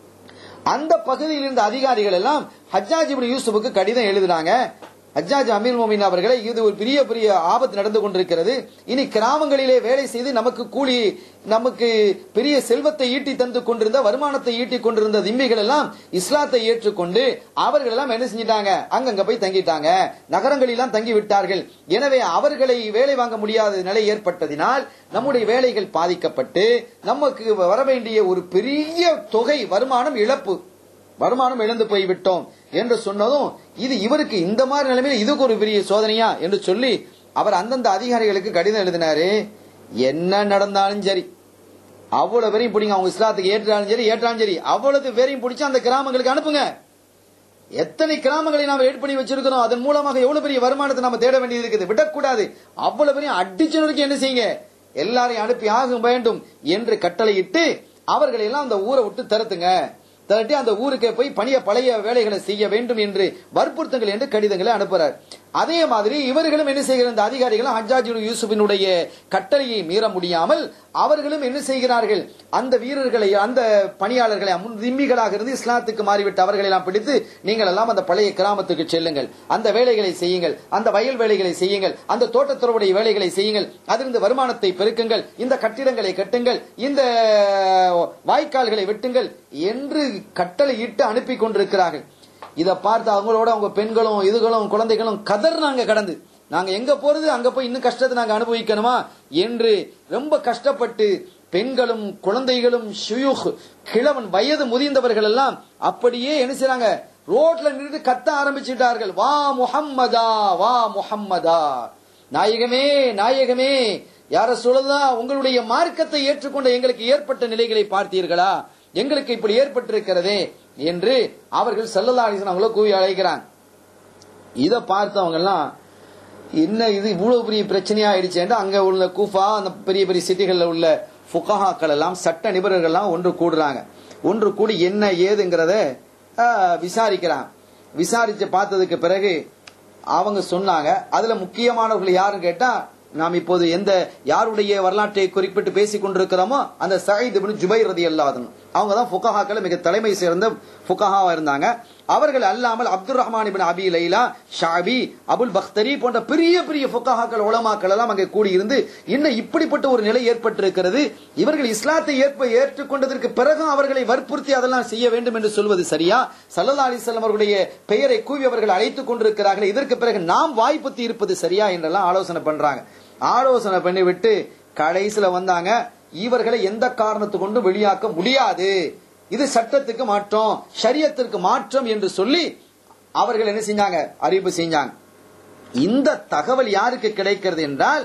அந்த பகுதியில் இருந்த அதிகாரிகள் எல்லாம் ஹஜ்ஜாஜ் இப்னு யூசுஃபுக்கு கடிதம் எழுதினாங்க ஹஜ்ஜாஜ் அமீர் மோமின் அவர்களே இது ஒரு பெரிய பெரிய ஆபத்து நடந்து கொண்டிருக்கிறது இனி கிராமங்களிலே வேலை செய்து நமக்கு கூலி நமக்கு பெரிய செல்வத்தை ஈட்டி தந்து கொண்டிருந்த வருமானத்தை ஈட்டி கொண்டிருந்த திம்மிகள் எல்லாம் இஸ்லாத்தை ஏற்றுக்கொண்டு அவர்கள் எல்லாம் என்ன செஞ்சிட்டாங்க அங்கங்க போய் தங்கிட்டாங்க நகரங்களெல்லாம் தங்கி விட்டார்கள் எனவே அவர்களை வேலை வாங்க முடியாத நிலை ஏற்பட்டதினால் நம்முடைய வேலைகள் பாதிக்கப்பட்டு நமக்கு வர வேண்டிய ஒரு பெரிய தொகை வருமானம் இழப்பு வருமானம் இழந்து போய்விட்டோம் என்று சொன்னதும் இது இவருக்கு இந்த மாதிரி நிலைமையில இதுக்கு ஒரு பெரிய சோதனையா என்று சொல்லி அவர் அந்தந்த அதிகாரிகளுக்கு கடிதம் எழுதினாரு என்ன நடந்தாலும் சரி அவ்வளவு பேரையும் பிடிங்க அவங்க இஸ்லாத்துக்கு ஏற்றாலும் சரி ஏற்றாலும் சரி அவ்வளவு பேரையும் பிடிச்சு அந்த கிராமங்களுக்கு அனுப்புங்க எத்தனை கிராமங்களை நாம ஏட் பண்ணி வச்சிருக்கிறோம் அதன் மூலமாக எவ்வளவு பெரிய வருமானத்தை நாம தேட வேண்டியது இருக்குது விடக்கூடாது அவ்வளவு பெரிய அடிச்சு நொறுக்கி என்ன செய்யுங்க எல்லாரையும் அனுப்பி ஆக வேண்டும் என்று கட்டளையிட்டு அவர்களை எல்லாம் அந்த ஊரை விட்டு தருத்துங்க திரட்டி அந்த ஊருக்கு போய் பணிய பழைய வேலைகளை செய்ய வேண்டும் என்று வற்புறுத்துங்கள் என்று கடிதங்களை அனுப்புறார் அதே மாதிரி இவர்களும் என்ன செய்கிற இந்த அதிகாரிகளும் ஹஜ்ஜாஜ் இப்னு யூசுஃபினுடைய கட்டளையை மீற முடியாமல் அவர்களும் என்ன செய்கிறார்கள் அந்த வீரர்களை அந்த பணியாளர்களை முன் திம்மிகளாக இருந்து இஸ்லாத்துக்கு மாறிவிட்ட அவர்களை எல்லாம் பிடித்து நீங்கள் எல்லாம் அந்த பழைய கிராமத்துக்கு செல்லுங்கள் அந்த வேலைகளை செய்யுங்கள் அந்த வயல் வேலைகளை செய்யுங்கள் அந்த தோட்டத்துறவுடைய வேலைகளை செய்யுங்கள் அதிலிருந்து வருமானத்தை பெருக்குங்கள் இந்த கட்டிடங்களை கட்டுங்கள் இந்த வாய்க்கால்களை வெட்டுங்கள் என்று கட்டளையிட்டு அனுப்பி கொண்டிருக்கிறார்கள் இதை பார்த்து அவங்களோட அவங்க பெண்களும் இதுகளும் குழந்தைகளும் கதர்னாங்க கடந்து நாங்க எங்க போறது அங்க போய் இன்னும் கஷ்டத்தை நாங்க அனுபவிக்கணுமா என்று ரொம்ப கஷ்டப்பட்டு பெண்களும் குழந்தைகளும் ஷுயூக் கிழவன் வயது முதிர்ந்தவர்கள் எல்லாம் அப்படியே என்ன செய்றாங்க ரோட்ல நின்று கத்த ஆரம்பிச்சிட்டார்கள் வா முஹம்மதா வா முஹம்மதா நாயகமே நாயகமே யார சொல்லதா உங்களுடைய மார்க்கத்தை ஏற்றுக்கொண்ட எங்களுக்கு ஏற்பட்ட நிலைகளை பார்த்தீர்களா எங்களுக்கு இப்படி ஏற்பட்டிருக்கிறதே என்று அவர்கள் செல்லல்லா அவங்கள கூவி அழைக்கிறாங்க இத பார்த்தவங்க எல்லாம் என்ன இது இவ்வளவு பெரிய பிரச்சனையா ஆயிடுச்சு அங்க உள்ள கூஃபா அந்த பெரிய பெரிய சிட்டிகள்ல உள்ள ஃபுகஹாக்கள் எல்லாம் சட்ட நிபுணர்கள் எல்லாம் ஒன்று கூடுறாங்க ஒன்று கூடி என்ன ஏதுங்கிறத ஆஹ், விசாரிக்கிறாங்க விசாரிச்சு பார்த்ததுக்கு பிறகு அவங்க சொன்னாங்க அதுல முக்கியமானவர்கள் யாருன்னு கேட்டா நாம் இப்போது எந்த யாருடைய வரலாற்றை குறிப்பிட்டு பேசிக் கொண்டிருக்கிறோமோ அந்த சயீத் இப்னு ஜுபைர் ரலியல்லாஹு அவங்க தான் ஃபுகஹாக்கள் மிக தலைமை சேர்ந்த ஃபுகஹாவா இருந்தாங்க அவர்கள் அல்லாமல் அப்துல் ரஹ்மான் இப்னு அபி லைலா ஷாபி அபுல் பக்தரி போன்ற பெரிய பெரிய ஃபுகஹாக்கள் உலமாக்கள் எல்லாம் அங்கே கூடியிருந்து இன்னும் இப்படிப்பட்ட ஒரு நிலை ஏற்பட்டிருக்கிறது இவர்கள் இஸ்லாத்தை ஏற்ப ஏற்றுக்கொண்டதற்கு பிறகு அவர்களை வற்புறுத்தி அதெல்லாம் செய்ய வேண்டும் என்று சொல்வது சரியா சல்லல்லா அலிஸ்லாம் அவர்களுடைய பெயரை கூவி அவர்கள் அழைத்துக் கொண்டிருக்கிறார்கள் இதற்கு பிறகு நாம் வாய்ப்புத்தி இருப்பது சரியா என்றெல்லாம் ஆலோசனை பண்றாங்க ஆலோசனை பண்ணிவிட்டு கடைசியில வந்தாங்க இவர்களை எந்த காரணத்து கொண்டு வெளியாக்க முடியாது இது சட்டத்துக்கு மாற்றம் ஷரியத்திற்கு மாற்றம் என்று சொல்லி அவர்கள் என்ன செஞ்சாங்க அறிவிப்பு செஞ்சாங்க இந்த தகவல் யாருக்கு கிடைக்கிறது என்றால்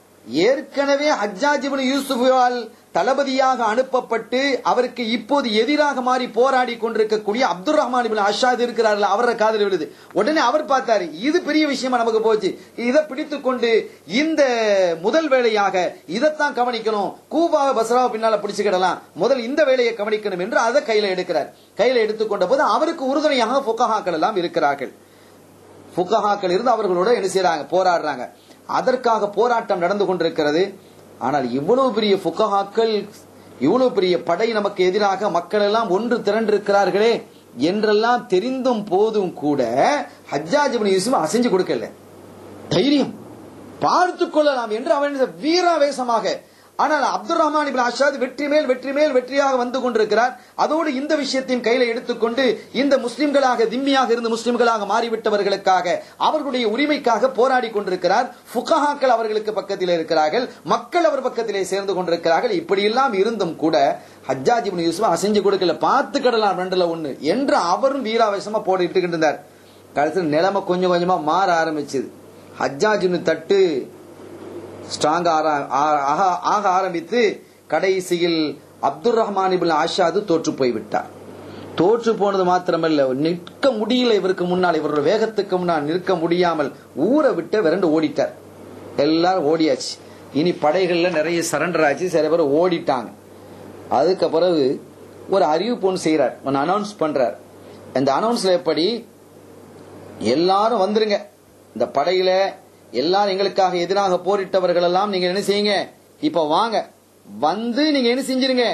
ஏற்கனவே ஹஜ்ஜாஜ் இப்னு யூசுஃபால் தளபதியாக அனுப்பப்பட்டு அவருக்கு இப்போது எதிராக மாறி போராடி கொண்டிருக்கக்கூடிய அப்துல் ரஹ்மான் இப்னு அஷாத் இருக்கிறார்கள் அவரை காதல் விழுது உடனே அவர் பார்த்தாரு இது பெரிய விஷயமா நமக்கு போச்சு இதை பிடித்துக் கொண்டு இந்த முதல் வேலையாக இதைத்தான் கவனிக்கணும் கூபா பஸ்ராவை பின்னால பிடிச்சுக்கிடலாம் முதல் இந்த வேலையை கவனிக்கணும் என்று அதை கையில எடுக்கிறார் கையில எடுத்துக்கொண்ட போது அவருக்கு உறுதுணையாக புக்கஹாக்கள் எல்லாம் இருக்கிறார்கள் புக்கஹாக்கள் இருந்து அவர்களோட என்ன செய்யறாங்க போராடுறாங்க அதற்காக போராட்டம் நடந்து கொண்டிருக்கிறது ஆனால் இவ்வளவு பெரிய புக்கஹாக்கள் இவ்வளவு பெரிய படை நமக்கு எதிராக மக்கள் எல்லாம் ஒன்று திரண்டிருக்கிறார்களே என்றெல்லாம் தெரிந்தும் போதும் கூட ஹஜ்ஜாஜ் இப்னு யூசுப் அசைஞ்சு கொடுக்கல தைரியம் பார்த்துக் கொள்ளலாம் என்று அவன் வீராவேசமாக ஆனால் அப்துல் ரஹ்மான் இப்னு அஷாத் வெற்றி மேல் வெற்றி மேல் வெற்றியாக வந்து கொண்டிருக்கிறார் அதோடு இந்த விஷயத்தையும் கையில எடுத்துக்கொண்டு இந்த முஸ்லிம்களாக திம்மியாக இருந்து முஸ்லிம்களாக மாறிவிட்டவர்களுக்காக அவர்களுடைய உரிமைக்காக போராடி கொண்டிருக்கிறார் ஃபுகஹாக்கள் அவர்களுக்கு பக்கத்தில் இருக்கிறார்கள் மக்கள் அவர் பக்கத்திலே சேர்ந்து கொண்டிருக்கிறார்கள் இப்படியெல்லாம் இருந்தும் கூட ஹஜ்ஜாஜ் இப்னு யூசுப் அசைஞ்சு கொடுக்கல பார்த்து கடலாம் ரெண்டுல ஒண்ணு என்று அவரும் வீராவேசமா போட்டுக்கிட்டு இருந்தார் கடைசியில் நிலைமை கொஞ்சம் கொஞ்சமா மாற ஆரம்பிச்சது ஹஜ்ஜாஜின் தட்டு ஸ்ட்ராங் ஆக ஆரம்பித்து கடைசியில் அப்துல் ரஹ்மான் இபின் ஆஷாது தோற்று போய்விட்டார் தோற்று போனது மாத்திரமல்ல நிற்க முடியல இவருக்கு முன்னால் இவரோட வேகத்துக்கு முன்னால் நிற்க முடியாமல் ஊரை விட்டு விரண்டு ஓடிட்டார் எல்லாரும் ஓடியாச்சு இனி படைகள்ல நிறைய சரண்டர் ஆச்சு சில பேர் ஓடிட்டாங்க அதுக்கு பிறகு ஒரு அறிவிப்பு ஒன்று செய்யறார் ஒன்று அனௌன்ஸ் பண்றார் இந்த அனௌன்ஸ்ல எப்படி எல்லாரும் வந்துருங்க இந்த படையில எல்லாரும் எங்களுக்காக எதிராக போரிட்டவர்கள் எல்லாம் நீங்க என்ன செய்யுங்க இப்ப வாங்க வந்து நீங்க என்ன செஞ்சிருங்க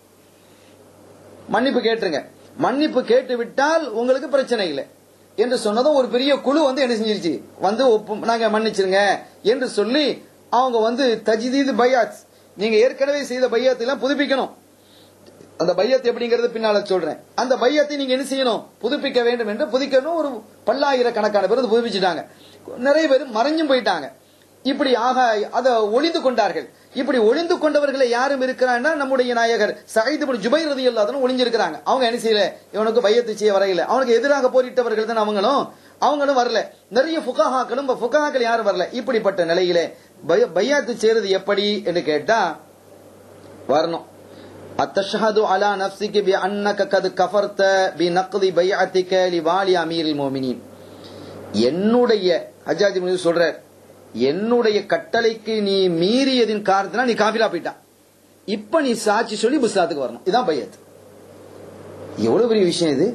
மன்னிப்பு கேட்டுருங்க மன்னிப்பு கேட்டு விட்டால் உங்களுக்கு பிரச்சனை இல்லை என்று சொன்னதும் ஒரு பெரிய குழு வந்து என்ன செஞ்சிருச்சு வந்து ஒப்பு- நாங்க மன்னிச்சிருங்க என்று சொல்லி அவங்க வந்து தஜிதீது பையாத் நீங்க ஏற்கனவே செய்த பையாத்தை எல்லாம் புதுப்பிக்கணும் அந்த பையத் எப்படிங்கறது பின்னால சொல்றேன் அந்த பையத்தை நீங்க என்ன செய்யணும் புதுப்பிக்க வேண்டும் என்று புதுக்கணும் ஒரு பல்லாயிரக்கணக்கான பேர் அதை புதுப்பிச்சுட்டாங்க நிறைய பேர் மறைஞ்சும் போயிட்டாங்க இப்படி ஆக அத ஒளிந்து கொண்டார்கள் இப்படி ஒளிந்து கொண்டவர்களை யாரும் இருக்கிறான்னா நம்முடைய நாயகர் சகித் ஜுபைர் ரதி எல்லாத்தனும் ஒளிஞ்சிருக்கிறாங்க அவங்க என்ன செய்யல இவனுக்கு பையத்து செய்ய வரையில அவனுக்கு எதிராக போரிட்டவர்கள் தான் அவங்களும் அவங்களும் வரல நிறைய ஃபுகாஹாக்களும் ஃபுகாஹாக்கள் யாரும் வரல இப்படிப்பட்ட நிலையிலே பைய- பையாத்து செய்யறது எப்படி என்று கேட்டா வரணும் அத்தஷஹது அலா நஃப்ஸிக பி அன்னக கது கஃபர்த பி நக்தி பைஅத்திக லிவாலி அமீரில் மோமினின் என்னுடைய ஹஜ்ஜாஜ் இப்னு யூசுப் சொல்றார் என்னுடைய கட்டளைக்கு நீ மீறியதின் காரணத்தினால் நீ காபிலா போயிட்டான் இப்ப நீ சாட்சி சொல்லி புஸ்தாத்துக்கு வரணும் இதான் பையத் எவ்வளவு பெரிய விஷயம் இது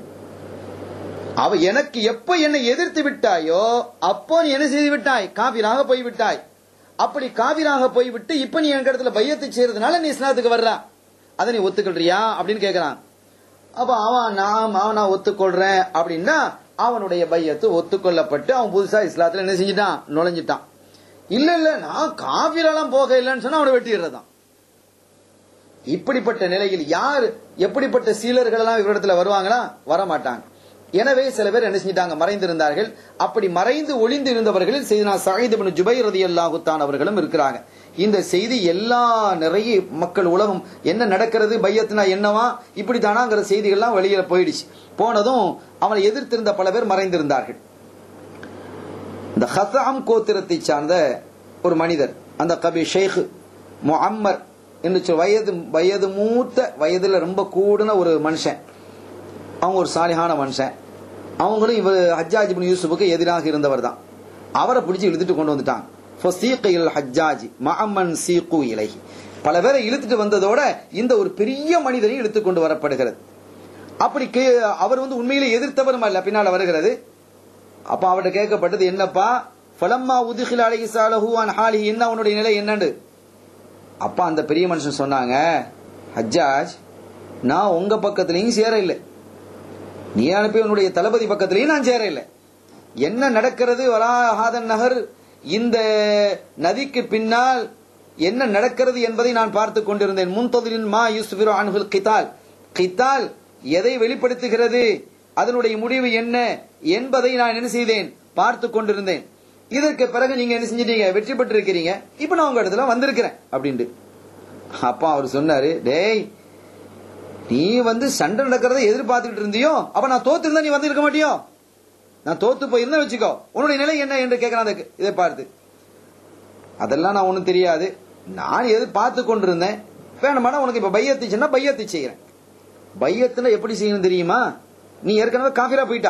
அவ எனக்கு எப்ப என்னை எதிர்த்து விட்டாயோ அப்போ நீ என்ன செய்து விட்டாய் காபிராக போய் விட்டாய் அப்படி காபிராக போய்விட்டு இப்ப நீ எங்க இடத்துல பையத்தை செய்யறதுனால நீ இஸ்லாத்துக்கு வர்ற அதை நீ ஒத்துக்கொள்றியா அப்படின்னு கேக்குறான் அப்ப அவன் நான் அவன் நான் ஒத்துக்கொள்றேன் அப்படின்னா அவனுடைய பையத்து ஒத்துக்கொள்ளப்பட்டு அவன் புதுசா இஸ்லாத்துல என்ன செஞ்சிட்டான் நுழைஞ்சிட்டான் இல்ல இல்ல நான் காபிரெல்லாம் போக இல்லைன்னு சொன்னா அவனை வெட்டிடுறதான் இப்படிப்பட்ட நிலையில் யார் எப்படிப்பட்ட சீலர்கள் எல்லாம் இவரிடத்துல வருவாங்களா வர மாட்டாங்க எனவே சில பேர் என்ன செஞ்சிட்டாங்க மறைந்திருந்தார்கள் அப்படி மறைந்து ஒளிந்து இருந்தவர்களில் செய்தினா சாயித் பின் ஜுபைர் ரலியல்லாஹு தான் அவர்களும் இருக்கிறாங்க இந்த செய்தி எல்லா நிறைய மக்கள் உலகம் என்ன நடக்கிறது பையத்னா என்னவா இப்படி தானாங்கிற செய்திகள்லாம் வெளியில போயிடுச்சு போனதும் அவனை எதிர்த்திருந்த பல பேர் மறைந்திருந்தார்கள் இந்த ஹசாம் கோத்திரத்தை சார்ந்த ஒரு மனிதர் அந்த கபி ஷேக் முஅம்மர் என்று சொல் வயது வயது மூத்த வயதுல ரொம்ப கூடுன ஒரு மனுஷன் அவங்க ஒரு சாலிகான மனுஷன் அவங்களும் இவர் ஹஜ்ஜாஜ் பின் யூசுஃபுக்கு எதிராக இருந்தவர் தான் அவரை பிடிச்சி இழுத்துட்டு கொண்டு வந்துட்டாங்க ஃபசீகையில் ஹஜ்ஜாஜி மஅமன் சீகு இலைஹி பல பேரை இழுத்துட்டு வந்ததோட இந்த ஒரு பெரிய மனிதரை இழுத்து கொண்டு வரப்படுகிறது அப்படி கே- அவர் வந்து உண்மையிலே எதிர்த்தவரும் அல்ல பின்னால வருகிறது அப்ப அவர்கிட்ட கேட்கப்பட்டது என்னப்பா ஃபலம்மா உதுகில் அழகி சாலஹு அன் ஹாலி என்ன அவனுடைய நிலை என்னன்னு அப்பா அந்த பெரிய மனுஷன் சொன்னாங்க ஹஜ்ஜாஜ் நான் உங்க பக்கத்துலயும் சேர இல்லை நீ அனுப்பி உன்னுடைய தளபதி பக்கத்திலையும் நான் சேர இல்லை என்ன நடக்கிறது வராஹாதன் நகர் இந்த நதிக்கு பின்னால் என்ன நடக்கிறது என்பதை நான் பார்த்து கொண்டிருந்தேன் முன்தொதிலின் மா யூசுஃபிரு அன்ஹுல் கிதால் கிதால் எதை வெளிப்படுத்துகிறது அதனுடைய முடிவு என்ன என்பதை நான் என்ன செய்தேன் பார்த்து கொண்டிருந்தேன் இதற்கு பிறகு நீங்க என்ன செஞ்சிட்டீங்க வெற்றி பெற்றிருக்கிறீங்க இப்ப நான் உங்க இடத்துல வந்திருக்கிறேன் அப்படின்ட்டு அப்பா அவர் சொன்னாரு டேய் நீ வந்து சண்டை நடக்கிறத எதிர்பார்த்துட்டு இருந்தியோ அப்ப நான் தோத்து இருந்தா நீ வந்து இருக்க மாட்டியோ நான் தோத்து போயிருந்தா வச்சுக்கோ உன்னுடைய நிலை என்ன என்று கேட்கிறான் அந்த இதை பார்த்து அதெல்லாம் நான் ஒண்ணும் தெரியாது நான் எது பார்த்து கொண்டிருந்தேன் வேணுமானா உனக்கு இப்ப பையத்தை சொன்னா பையத்தை செய்யறேன் பையத்துல எப்படி செய்யணும் தெரியுமா நீ ஏற்கனவே காஃபிரா போயிட்டா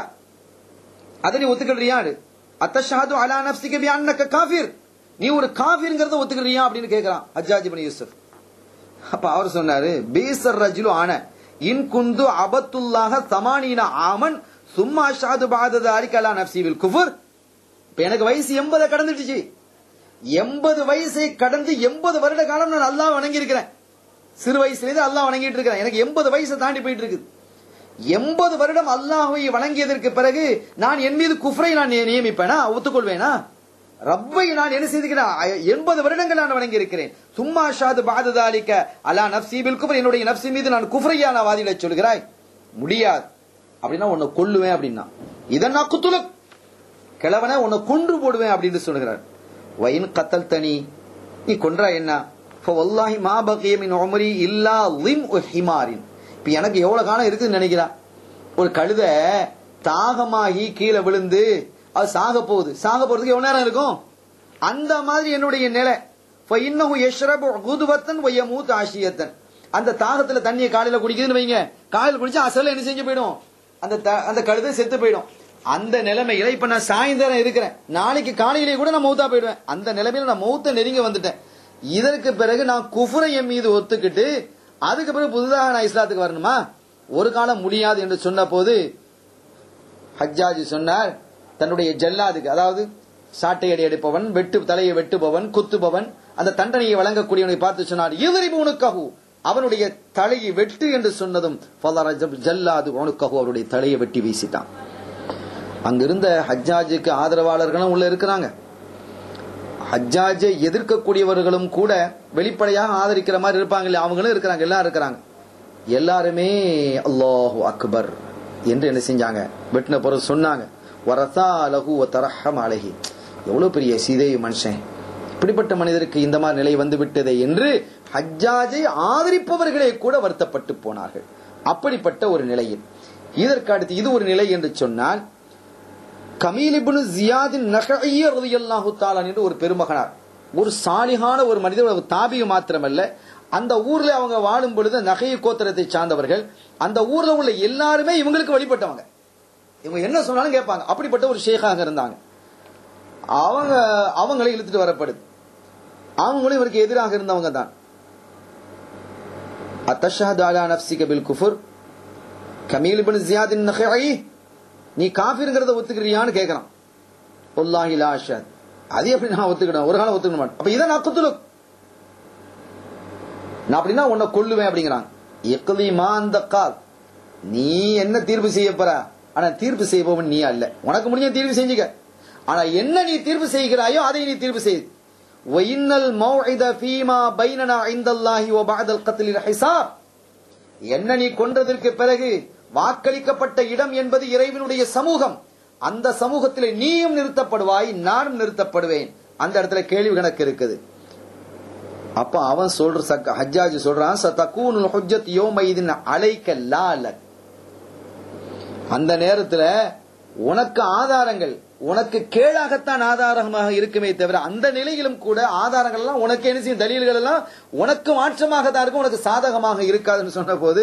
அதை நீ ஒத்துக்கிறியா அத்தஷாது அலா நப்சிக பி அன்னக காஃபிர் நீ ஒரு காஃபிர்ங்கிறத ஒத்துக்கிறியா அப்படின்னு கேக்குறான் ஹஜ்ஜாஜ் இப்னு யூசுப் அப்ப அவர் சொன்னாரு பீசர் ரஜுலு ஆன இன் குந்து அபத்துல்லாக சமானீன ஆமன் சும்மா ஷாது பாதத அரிக்கலா நப்சிவில் குஃபுர் இப்ப எனக்கு வயசு எண்பதை கடந்துடுச்சு எண்பது வயசை கடந்து எண்பது வருட காலம் நான் அல்லாஹ் வணங்கி இருக்கிறேன் சிறு வயசுலேருந்து அல்லாஹ் வணங்கிட்டு இருக்கிறேன் எனக்கு எண்பது வயசை தாண்டி போயிட்டு இருக்குது எண்பது வருடம் அல்லாஹ்வை வணங்கியதற்கு பிறகு நான் என் மீது குஃப்ரை நான் நி- நியமிப்பேனா ஒத்துக்கொள்வேனா ரப்பை நான் என்ன செய்திருக்கிறேன் எண்பது வருடங்கள் நான் வணங்கி இருக்கிறேன் சும்மா ஷாது பாததாலிக்க அலா நப்சி பில் குஃப்ர் என்னுடைய நப்சி மீது நான் குஃப்ரையா நான் வாதிட சொல்கிறாய் முடியாது அப்படின்னா உன்னை கொல்லுவேன் அப்படின்னா இதை நான் குத்துலக் கிழவனை உன்னை கொன்று போடுவேன் அப்படின்னு சொல்லுகிறார் வயின் கத்தல் தனி நீ கொன்றா என்ன வல்லாஹி மா பகிய மின் உமரி இல்லா லிம் ஹிமாரின் இப்ப எனக்கு எவ்வளவு காலம் இருக்குதுன்னு நினைக்கிறா ஒரு கழுத தாகமாகி கீழே விழுந்து அது சாக போகுது சாக போறதுக்கு எவ்வளவு நேரம் இருக்கும் அந்த மாதிரி என்னுடைய நிலை இன்னும் யஷ்ரபு குதுவத்தன் வயமூத் ஆஷியத்தன் அந்த தாகத்துல தண்ணியை காலையில குடிக்குதுன்னு வைங்க காலையில குடிச்சா அசல என்ன செஞ்சு போயிடும் அந்த த- அந்த கழுதை செத்து போயிடும் அந்த நிலைமையில இப்ப நான் சாயந்தரம் இருக்கிறேன் நாளைக்கு காலையிலேயே கூட நான் மௌத்தா போயிடுவேன் அந்த நிலைமையில நான் மௌத்த நெருங்கி வந்துட்டேன் இதற்கு பிறகு நான் குஃபுரை என் மீது ஒத்துக்கிட்டு அதுக்கு பிறகு புதுதாக நான் இஸ்லாத்துக்கு வரணுமா ஒரு காலம் முடியாது என்று சொன்ன போது ஹஜ்ஜாஜி சொன்னார் தன்னுடைய ஜல்லாதுக்கு அதாவது சாட்டை அடி அடிப்பவன் வெட்டு தலையை வெட்டுபவன் குத்துபவன் அந்த தண்டனையை வழங்கக்கூடியவனை பார்த்து சொன்னார் எதிரிப்பு உனக்ககு அவனுடைய தலையை வெட்டு என்று சொன்னதும் ஃபலர ஜப் ஜல்லாது உனக்ககு அவருடைய தலையை வெட்டி வீசிட்டான் அங்கிருந்த ஹஜ்ஜாஜுக்கு ஆதரவாளர்களும் உள்ள இருக்கிறாங்க ஹஜ்ஜாஜை எதிர்க்கக்கூடியவர்களும் கூட வெளிப்படையாக ஆதரிக்கிற மாதிரி இருப்பாங்க இல்லையா அவங்களும் இருக்கிறாங்க எல்லாம் இருக்கிறாங்க எல்லாருமே அல்லாஹு அக்பர் என்று என்ன செஞ்சாங்க வெட்டின பிறகு சொன்னாங்க வரசா லகு தரஹம் அழகி எவ்வளவு பெரிய சீதை மனுஷன் இப்படிப்பட்ட மனிதருக்கு இந்த மாதிரி நிலை வந்து விட்டதே என்று ஹஜ்ஜாஜை ஆதரிப்பவர்களே கூட வருத்தப்பட்டு போனார்கள் அப்படிப்பட்ட ஒரு நிலையில் இதற்கு அடுத்து இது ஒரு நிலை என்று சொன்னால் கமீல் இப்னு ஜியாதின் நகைய ரலியல்லாஹு தஆலா என்று ஒரு பெருமகனார் ஒரு சாலிகான ஒரு மனிதர் ஒரு தாபிய மாத்திரமல்ல அந்த ஊர்ல அவங்க வாழும் பொழுது நகைய கோத்திரத்தை சார்ந்தவர்கள் அந்த ஊர்ல உள்ள எல்லாருமே இவங்களுக்கு வழிபட்டவங்க இவங்க என்ன சொன்னாலும் கேட்பாங்க அப்படிப்பட்ட ஒரு ஷேகாக இருந்தாங்க அவங்க அவங்களை இழுத்துட்டு வரப்படுது அவங்களும் இவருக்கு எதிராக இருந்தவங்க தான் அத்தஷஹது அலா நஃப்ஸிக பில் குஃபுர் கமீல் இப்னு ஜியாத் நஹை நீ காஃபிருங்கிறத ஒத்துக்கிறியான்னு கேட்கறான் ஒல்லாஹி லா அஷத் அது எப்படி நான் ஒத்துக்கிட்டேன் ஒரு காலம் ஒத்துக்க மாட்டேன் அப்ப இதை நான் குத்துலுக் நான் அப்படின்னா உன்னை கொல்லுவேன் அப்படிங்கிறான் எக்கலி மா அந்த கால் நீ என்ன தீர்ப்பு செய்ய போற ஆனா தீர்ப்பு செய்பவன் நீ அல்ல உனக்கு முடிஞ்ச தீர்ப்பு செஞ்சுக்க ஆனா என்ன நீ தீர்ப்பு செய்கிறாயோ அதை நீ தீர்ப்பு செய் ஒயின்னல் மௌஇத ஃபீமா பைனனா இந்தல்லாஹி வ பஅதல் கத்லில் ஹிசாப் என்ன நீ கொன்றதற்கு பிறகு வாக்களிக்கப்பட்ட இடம் என்பது இறைவனுடைய சமூகம் அந்த சமூகத்தில் நீயும் நிறுத்தப்படுவாய் நானும் நிறுத்தப்படுவேன் அந்த இடத்துல கேள்வி கணக்கு இருக்குது அப்ப அவன் சொல்ற சக்க ஹஜ்ஜாஜ் சொல்றான் சதகூனுல் ஹுஜ்ஜத் யௌமைதின் அலைக்க லாலக் அந்த நேரத்துல உனக்கு ஆதாரங்கள் உனக்கு கேளாகத்தான் ஆதாரமாக இருக்குமே தவிர அந்த நிலையிலும் கூட ஆதாரங்கள் எல்லாம் உனக்கு என்ன செய்யும் தலீல்கள் எல்லாம் உனக்கு மாற்றமாக தான் இருக்கும் உனக்கு சாதகமாக இருக்காதுன்னு சொன்ன போது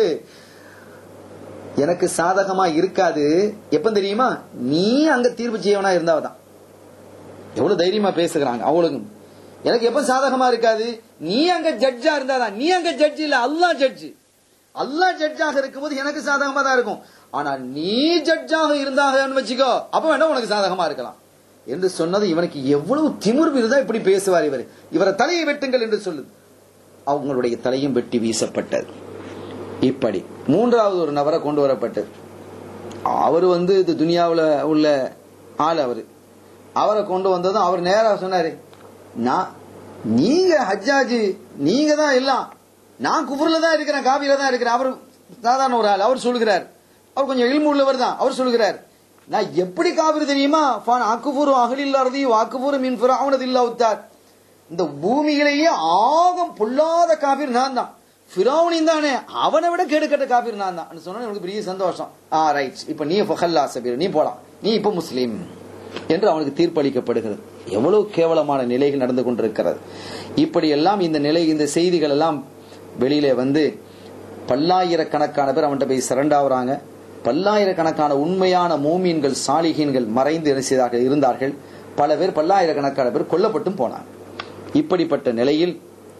எனக்கு சாதகமா இருக்காது எப்ப தெரியுமா நீ அங்க தீர்ப்பு செய்யவனா இருந்தாவதான் எவ்வளவு தைரியமா பேசுகிறாங்க அவளுக்கும் எனக்கு எப்ப சாதகமா இருக்காது நீ அங்க ஜட்ஜா இருந்தாதான் நீ அங்க ஜட்ஜ் இல்ல அல்லா ஜட்ஜ் அல்லா ஜட்ஜாக இருக்கும்போது எனக்கு சாதகமா தான் இருக்கும் ஆனா நீ ஜட்ஜாக இருந்தாங்கன்னு வச்சுக்கோ அப்ப வேண்டாம் உனக்கு சாதகமா இருக்கலாம் என்று சொன்னது இவனுக்கு எவ்வளவு திமிர் இருந்தா இப்படி பேசுவார் இவர் இவரை தலையை வெட்டுங்கள் என்று சொல்லுது அவங்களுடைய தலையும் வெட்டி வீசப்பட்டது இப்படி மூன்றாவது ஒரு நபரை கொண்டு வரப்பட்டது அவர் வந்து இது துனியாவில் உள்ள ஆள் அவர் அவரை கொண்டு வந்ததும் அவர் நேரா சொன்னாரு நான் நீங்க ஹஜ்ஜாஜ் நீங்க தான் எல்லாம் நான் குபுர்ல தான் இருக்கிறேன் காவியில தான் இருக்கிறேன் அவர் சாதாரண ஒரு ஆள் அவர் சொல்கிறார் அவர் கொஞ்சம் இல்மு உள்ளவர் தான் அவர் சொல்கிறார் நான் எப்படி காவிரி தெரியுமா ஃபான் அக்குபூர் அகலில்லாரதி வாக்குபூர் மின் ஃபிரௌனது இல்லா உத்தார் இந்த பூமியிலேயே ஆகம் பொல்லாத காபீர் நான் தான் ஃபிரௌனின் தானே அவனை விட கேடு கட்ட காபீர் நான் தான் சொன்னா எனக்கு பெரிய சந்தோஷம் ஆ ரைட் இப்ப நீ ஃபஹல்லா சபீர் நீ போலாம் நீ இப்ப முஸ்லீம் என்று அவனுக்கு தீர்ப்பளிக்கப்படுகிறது எவ்வளவு கேவலமான நிலைகள் நடந்து கொண்டிருக்கிறது இப்படி எல்லாம் இந்த நிலை இந்த செய்திகள் எல்லாம் வெளியிலே வந்து பல்லாயிரக்கணக்கான பேர் அவன்கிட்ட போய் சரண்டாவுறாங்க பல்லாயிரக்கணக்கான உண்மையான மூமீன்கள் சாலிகீன்கள் மறைந்து என்ன செய்தார்கள் இருந்தார்கள் பல பேர் பல்லாயிரக்கணக்கான பேர் கொல்லப்பட்டும் போனாங்க இப்படிப்பட்ட நிலையில்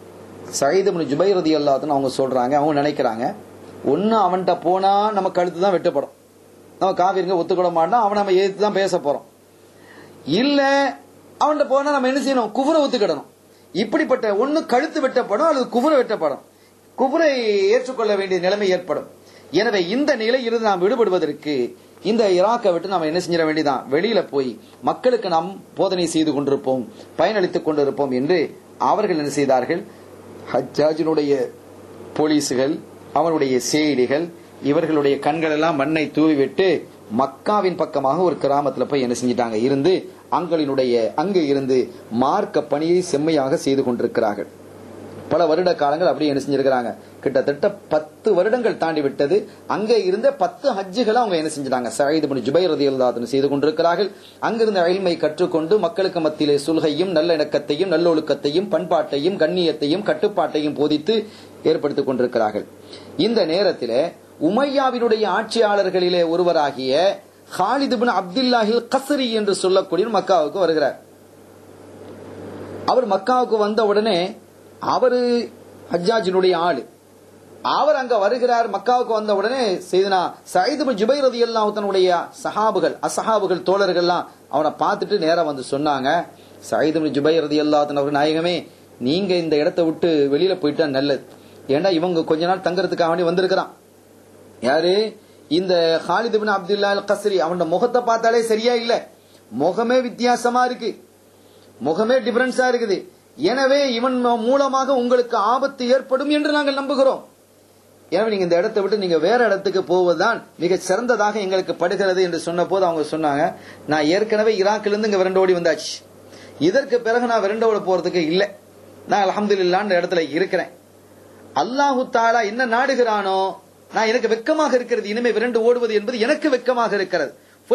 சயிது ஜுபைர் ரதி அல்லாத்துன்னு அவங்க சொல்றாங்க அவங்க நினைக்கிறாங்க ஒன்னு அவன்கிட்ட போனா நம்ம கழுத்து தான் வெட்டப்படும் நம்ம காவிரிங்க ஒத்துக்கொள்ள மாட்டோம் அவனை நம்ம எதிர்த்து தான் பேச போறோம் இல்ல அவன்கிட்ட போனா நம்ம என்ன செய்யணும் குபுரை ஒத்துக்கிடணும் இப்படிப்பட்ட ஒன்னு கழுத்து வெட்டப்படும் அல்லது குபுரை வெட்டப்படும் குபுரை ஏற்றுக்கொள்ள வேண்டிய நிலைமை ஏற்படும் எனவே இந்த நிலையிலிருந்து நாம் விடுபடுவதற்கு இந்த ஈராக்கை விட்டு நாம் என்ன செஞ்சிட வேண்டியதான் வெளியில போய் மக்களுக்கு நாம் போதனை செய்து கொண்டிருப்போம் பயனளித்துக் கொண்டிருப்போம் என்று அவர்கள் என்ன செய்தார்கள் ஹஜ்ஜாஜினுடைய போலீசுகள் அவனுடைய செய்திகள் இவர்களுடைய கண்கள் எல்லாம் மண்ணை தூவிவிட்டு மக்காவின் பக்கமாக ஒரு கிராமத்துல போய் என்ன செஞ்சிட்டாங்க இருந்து அங்களினுடைய அங்கு இருந்து மார்க்க பணியை செம்மையாக செய்து கொண்டிருக்கிறார்கள் பல வருட காலங்கள் அப்படியே என்ன செஞ்சிருக்கிறாங்க கிட்டத்தட்ட பத்து வருடங்கள் தாண்டி விட்டது அங்கே இருந்த பத்து ஹஜ்ஜுகளை அவங்க என்ன செஞ்சிட்டாங்க சயீது பண்ணி ஜுபைர் ரதி செய்து கொண்டிருக்கிறார்கள் அங்கிருந்த அயல்மை கற்றுக்கொண்டு மக்களுக்கு மத்தியிலே சுல்கையும் நல்ல இணக்கத்தையும் நல்லொழுக்கத்தையும் பண்பாட்டையும் கண்ணியத்தையும் கட்டுப்பாட்டையும் போதித்து ஏற்படுத்திக் கொண்டிருக்கிறார்கள் இந்த நேரத்தில் உமையாவினுடைய ஆட்சியாளர்களிலே ஒருவராகிய ஹாலிது பின் அப்துல்லாஹில் கசரி என்று சொல்லக்கூடிய மக்காவுக்கு வருகிறார் அவர் மக்காவுக்கு வந்த உடனே அவரு ஹஜ்ஜாஜினுடைய ஆளு அவர் அங்க வருகிறார் மக்காவுக்கு வந்த உடனே செய்தனா சயிது ஜுபை ரதி எல்லாம் தன்னுடைய சஹாபுகள் அசஹாபுகள் தோழர்கள்லாம் அவனை பார்த்துட்டு நேரம் வந்து சொன்னாங்க சயிது ஜுபை ரதி அல்லாத்தன் அவர் நாயகமே நீங்க இந்த இடத்த விட்டு வெளியில போயிட்டா நல்லது ஏன்னா இவங்க கொஞ்ச நாள் தங்கறதுக்காக வேண்டி வந்திருக்கிறான் யாரு இந்த ஹாலித் பின் அப்துல்லா அல் கஸ்ரி அவனோட முகத்தை பார்த்தாலே சரியா இல்ல முகமே வித்தியாசமா இருக்கு முகமே டிஃபரன்ஸா இருக்குது எனவே இவன் மூலமாக உங்களுக்கு ஆபத்து ஏற்படும் என்று நாங்கள் நம்புகிறோம் எனவே நீங்க இந்த இடத்தை விட்டு நீங்க வேற இடத்துக்கு போவதுதான் மிக சிறந்ததாக எங்களுக்கு படுகிறது என்று சொன்ன போது அவங்க சொன்னாங்க நான் ஏற்கனவே ஈராக்கிலிருந்து இங்க விரண்டோடி வந்தாச்சு இதற்கு பிறகு நான் விரண்டோட போறதுக்கு இல்லை நான் அலமதுல்லான்ற இடத்துல இருக்கிறேன் அல்லாஹு தாலா என்ன நாடுகிறானோ நான் எனக்கு வெக்கமாக இருக்கிறது இனிமே விரண்டு ஓடுவது என்பது எனக்கு வெக்கமாக இருக்கிறது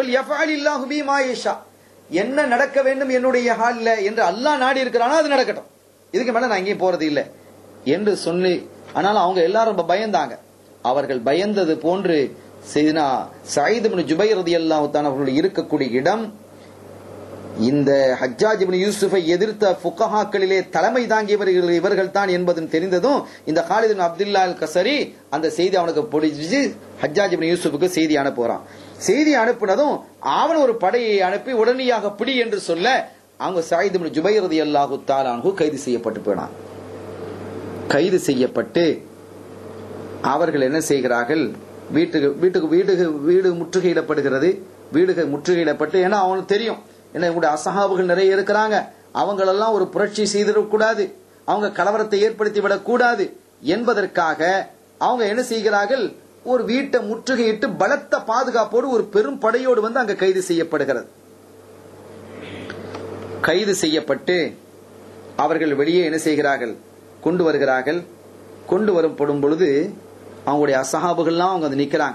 என்ன நடக்க வேண்டும் என்னுடைய ஹால்ல என்று அல்லாஹ் நாடி இருக்கிறானோ அது நடக்கட்டும் இதுக்கு மேல நான் எங்கேயும் போறது இல்லை என்று சொல்லி ஆனாலும் அவங்க எல்லாரும் ரொம்ப பயந்தாங்க அவர்கள் பயந்தது போன்று செய்தினா சயிது ஜுபை ரதி அல்லாஹான் அவர்களுடைய இருக்கக்கூடிய இடம் இந்த ஹஜ்ஜாஜ் இப்னு யூசுஃபை எதிர்த்த ஃபுகஹாக்களிலே தலைமை தாங்கியவர்கள் இவர்கள் தான் என்பதும் தெரிந்ததும் இந்த ஹாலித் இப்னு அப்துல்லா அல் கசரி அந்த செய்தி அவனுக்கு பிடிச்சு ஹஜ்ஜாஜ் இப்னு யூசுஃபுக்கு செய்தி அனுப்புறான் செய்தி அனுப்புனதும் அவன் ஒரு படையை அனுப்பி உடனடியாக பிடி என்று சொல்ல அவங்க சாயித் இப்னு ஜுபைர் ரலியல்லாஹு தஆலாஹு கைது செய்யப்பட்டு போனான் கைது செய்யப்பட்டு அவர்கள் என்ன செய்கிறார்கள் வீட்டுக்கு வீட்டுக்கு வீட்டுக்கு வீடு முற்றுகையிடப்படுகிறது வீடுகள் முற்றுகையிடப்பட்டு ஏன்னா அவனுக்கு தெரியும் ஏன்னா இவங்களுடைய அசஹாபுகள் நிறைய இருக்கிறாங்க அவங்களெல்லாம் ஒரு புரட்சி செய்திடக்கூடாது அவங்க கலவரத்தை ஏற்படுத்தி விடக்கூடாது என்பதற்காக அவங்க என்ன செய்கிறார்கள் ஒரு வீட்டை முற்றுகையிட்டு பலத்த பாதுகாப்போடு ஒரு பெரும் படையோடு வந்து அங்க கைது செய்யப்படுகிறது கைது செய்யப்பட்டு அவர்கள் வெளியே என்ன செய்கிறார்கள் கொண்டு வருகிறார்கள் கொண்டு வரப்படும் பொழுது அவங்களுடைய அசஹாபுகள்லாம் அவங்க வந்து நிக்கிறாங்க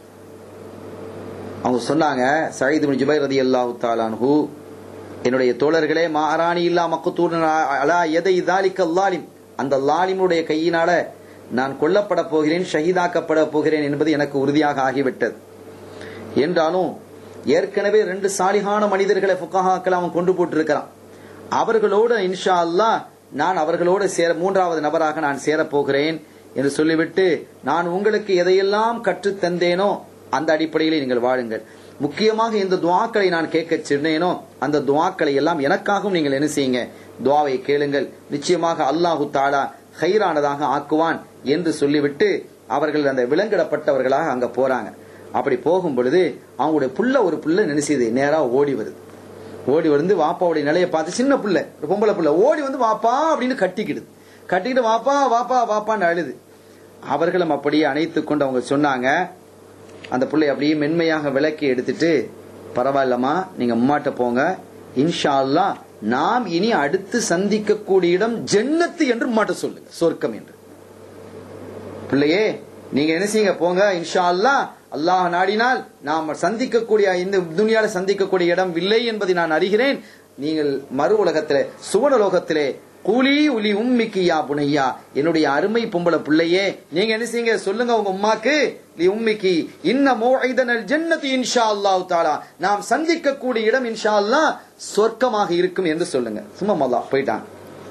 அவங்க சொன்னாங்க சயீத் பின் ஜுபைர் ரதி அல்லாஹு தாலான்ஹு என்னுடைய தோழர்களே மாராணி இல்லா மக்குத்தூர் அலா எதை இதாலிக்க லாலிம் அந்த லாலிமுடைய கையினால நான் கொல்லப்பட போகிறேன் ஷஹீதாக்கப்பட போகிறேன் என்பது எனக்கு உறுதியாக ஆகிவிட்டது என்றாலும் ஏற்கனவே ரெண்டு சாலிகான மனிதர்களை ஃபுகஹாக்கள் அவன் கொண்டு போட்டிருக்கிறான் அவர்களோட இன்ஷா அல்லாஹ் நான் அவர்களோடு சேர மூன்றாவது நபராக நான் சேரப் போகிறேன் என்று சொல்லிவிட்டு நான் உங்களுக்கு எதையெல்லாம் கற்றுத் தந்தேனோ அந்த அடிப்படையில் நீங்கள் வாழுங்கள் முக்கியமாக இந்த துவாக்களை நான் கேட்க சொன்னேனோ அந்த துவாக்களை எல்லாம் எனக்காகவும் நீங்கள் என்ன செய்யுங்க துவாவை கேளுங்கள் நிச்சயமாக அல்லாஹு தாலா ஹைரானதாக ஆக்குவான் என்று சொல்லிவிட்டு அவர்கள் அந்த விலங்கிடப்பட்டவர்களாக அங்க போறாங்க அப்படி போகும் பொழுது அவங்களுடைய புள்ள ஒரு புள்ள நினைச்சது நேரா ஓடி வருது ஓடி வந்து வாப்பாவுடைய நிலையை பார்த்து சின்ன புள்ள ஒரு பொம்பளை புள்ள ஓடி வந்து வாப்பா அப்படின்னு கட்டிக்கிடுது கட்டிக்கிட்டு வாப்பா வாப்பா வாப்பான்னு அழுது அவர்களும் அப்படியே அணைத்துக் கொண்டு அவங்க சொன்னாங்க அந்த பிள்ளை அப்படியே மென்மையாக விளக்கி எடுத்துட்டு பரவாயில்லம்மா நீங்க அம்மாட்ட போங்க இன்ஷா அல்லாஹ் நாம் இனி அடுத்து சந்திக்கக்கூடிய இடம் ஜன்னத்து என்று மாட்ட சொல்லுங்க சொர்க்கம் என்று பிள்ளையே நீங்க என்ன செய்யுங்க போங்க இன்ஷா அல்லாஹ் அல்லாஹ் நாடினால் நாம் சந்திக்கக்கூடிய இந்த துனியால சந்திக்கக்கூடிய இடம் இல்லை என்பதை நான் அறிகிறேன் நீங்கள் மறு உலகத்திலே சுவனலோகத்திலே கூலி உலி உம்மிக்கு யா புனையா என்னுடைய அருமை பொம்பளை பிள்ளையே நீங்க என்ன செய்யுங்க சொல்லுங்க உங்க உம்மாக்கு லி உம்மிக்கு இன்ன மோஐதனல் ஜன்னதி இன்ஷா அல்லாஹ் தாலா நாம் சந்திக்கக்கூடிய இடம் இன்ஷா அல்லாஹ் சொர்க்கமாக இருக்கும் என்று சொல்லுங்க சும்மா மல்லா போயிட்டான்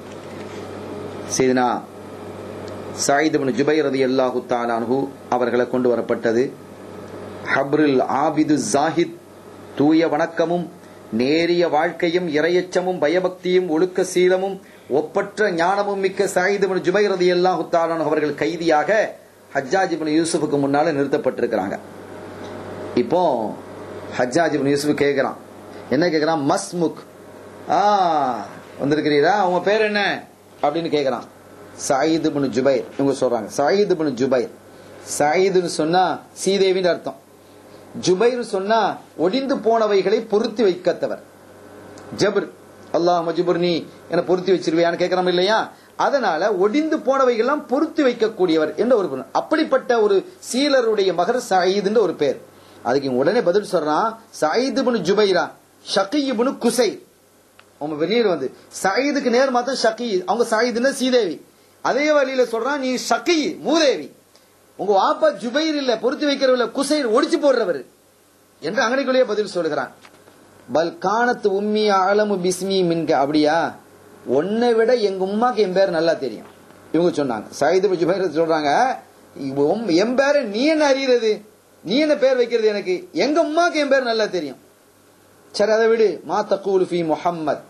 செய்தினா சாயித் இப்னு ஜுபைர் ரலியல்லாஹு தஆலா அன்ஹு அவர்களை கொண்டு வரப்பட்டது ஹப்ருல் ஆபிது ஜாஹித் தூய வணக்கமும் நேரிய வாழ்க்கையும் இரையச்சமும் பயபக்தியும் ஒழுக்க சீலமும் ஒப்பற்ற ஞானமும் மிக்க சாயித் இப்னு ஜுபைர் ரலியல்லாஹு தஆலா அன்ஹு அவர்கள் கைதியாக ஹஜ்ஜாஜ் இப்னு யூசுஃபுக்கு முன்னால நிறுத்தப்பட்டிருக்கிறாங்க இப்போ ஹஜ்ஜாஜ் இப்னு யூசுப் கேக்குறான் என்ன கேக்குறான் மஸ்முக் ஆ வந்திருக்கிறீரா உங்க பேர் என்ன அப்படின்னு கேக்குறான் சாயித் இப்னு ஜுபைர் இவங்க சொல்றாங்க சாயித் இப்னு ஜுபைர் சாயிதுன்னு சொன்னா சீதேவின்னு அர்த்தம் ஜுபைர் சொன்னா ஒடிந்து போனவைகளை பொருத்தி வைக்கத்தவர் ஜபர் அல்லாஹ் மஜுபுர்னி என பொருத்தி வச்சிருவியான்னு கேட்கறோம் இல்லையா அதனால ஒடிந்து போனவைகள்லாம் பொருத்தி வைக்கக்கூடியவர் என்ற ஒரு பொருள். அப்படிப்பட்ட ஒரு சீலருடைய மகர் சாயிதுன்ற ஒரு பேர் அதுக்கு இவன் உடனே பதில் சொல்றான் சாயிது பின் ஜுபைரா ஷகிபுனு குசை அவங்க வெளியில் வந்து சாயிதுக்கு நேர் மாத்தம் ஷகி அவங்க சாயிதுன்னு சீதேவி அதே வழியில சொல்றான் நீ ஷகி மூதேவி உங்க வாப்பா ஜுபைர் இல்ல பொருத்தி வைக்கிறவர்ல குசைர் ஒடிச்சு போடுறவர் என்று அங்கனைக்குள்ளேயே பதில் சொல்லுகிறான் பல் காணத்து உம்மி ஆலமு பிஸ்மி மின்க அப்படியா உன்னை விட எங்க உம்மாக்கு என் பேர் நல்லா தெரியும் இவங்க சொன்னாங்க சயிது ஜுபைர் சொல்றாங்க உம்- என் பேரை நீ என்ன அறியறது நீ என்ன பேர் வைக்கிறது எனக்கு எங்க உம்மாக்கு என் பேர் நல்லா தெரியும் சரி அதை விடு மா தக்கூல் ஃபி முஹம்மத்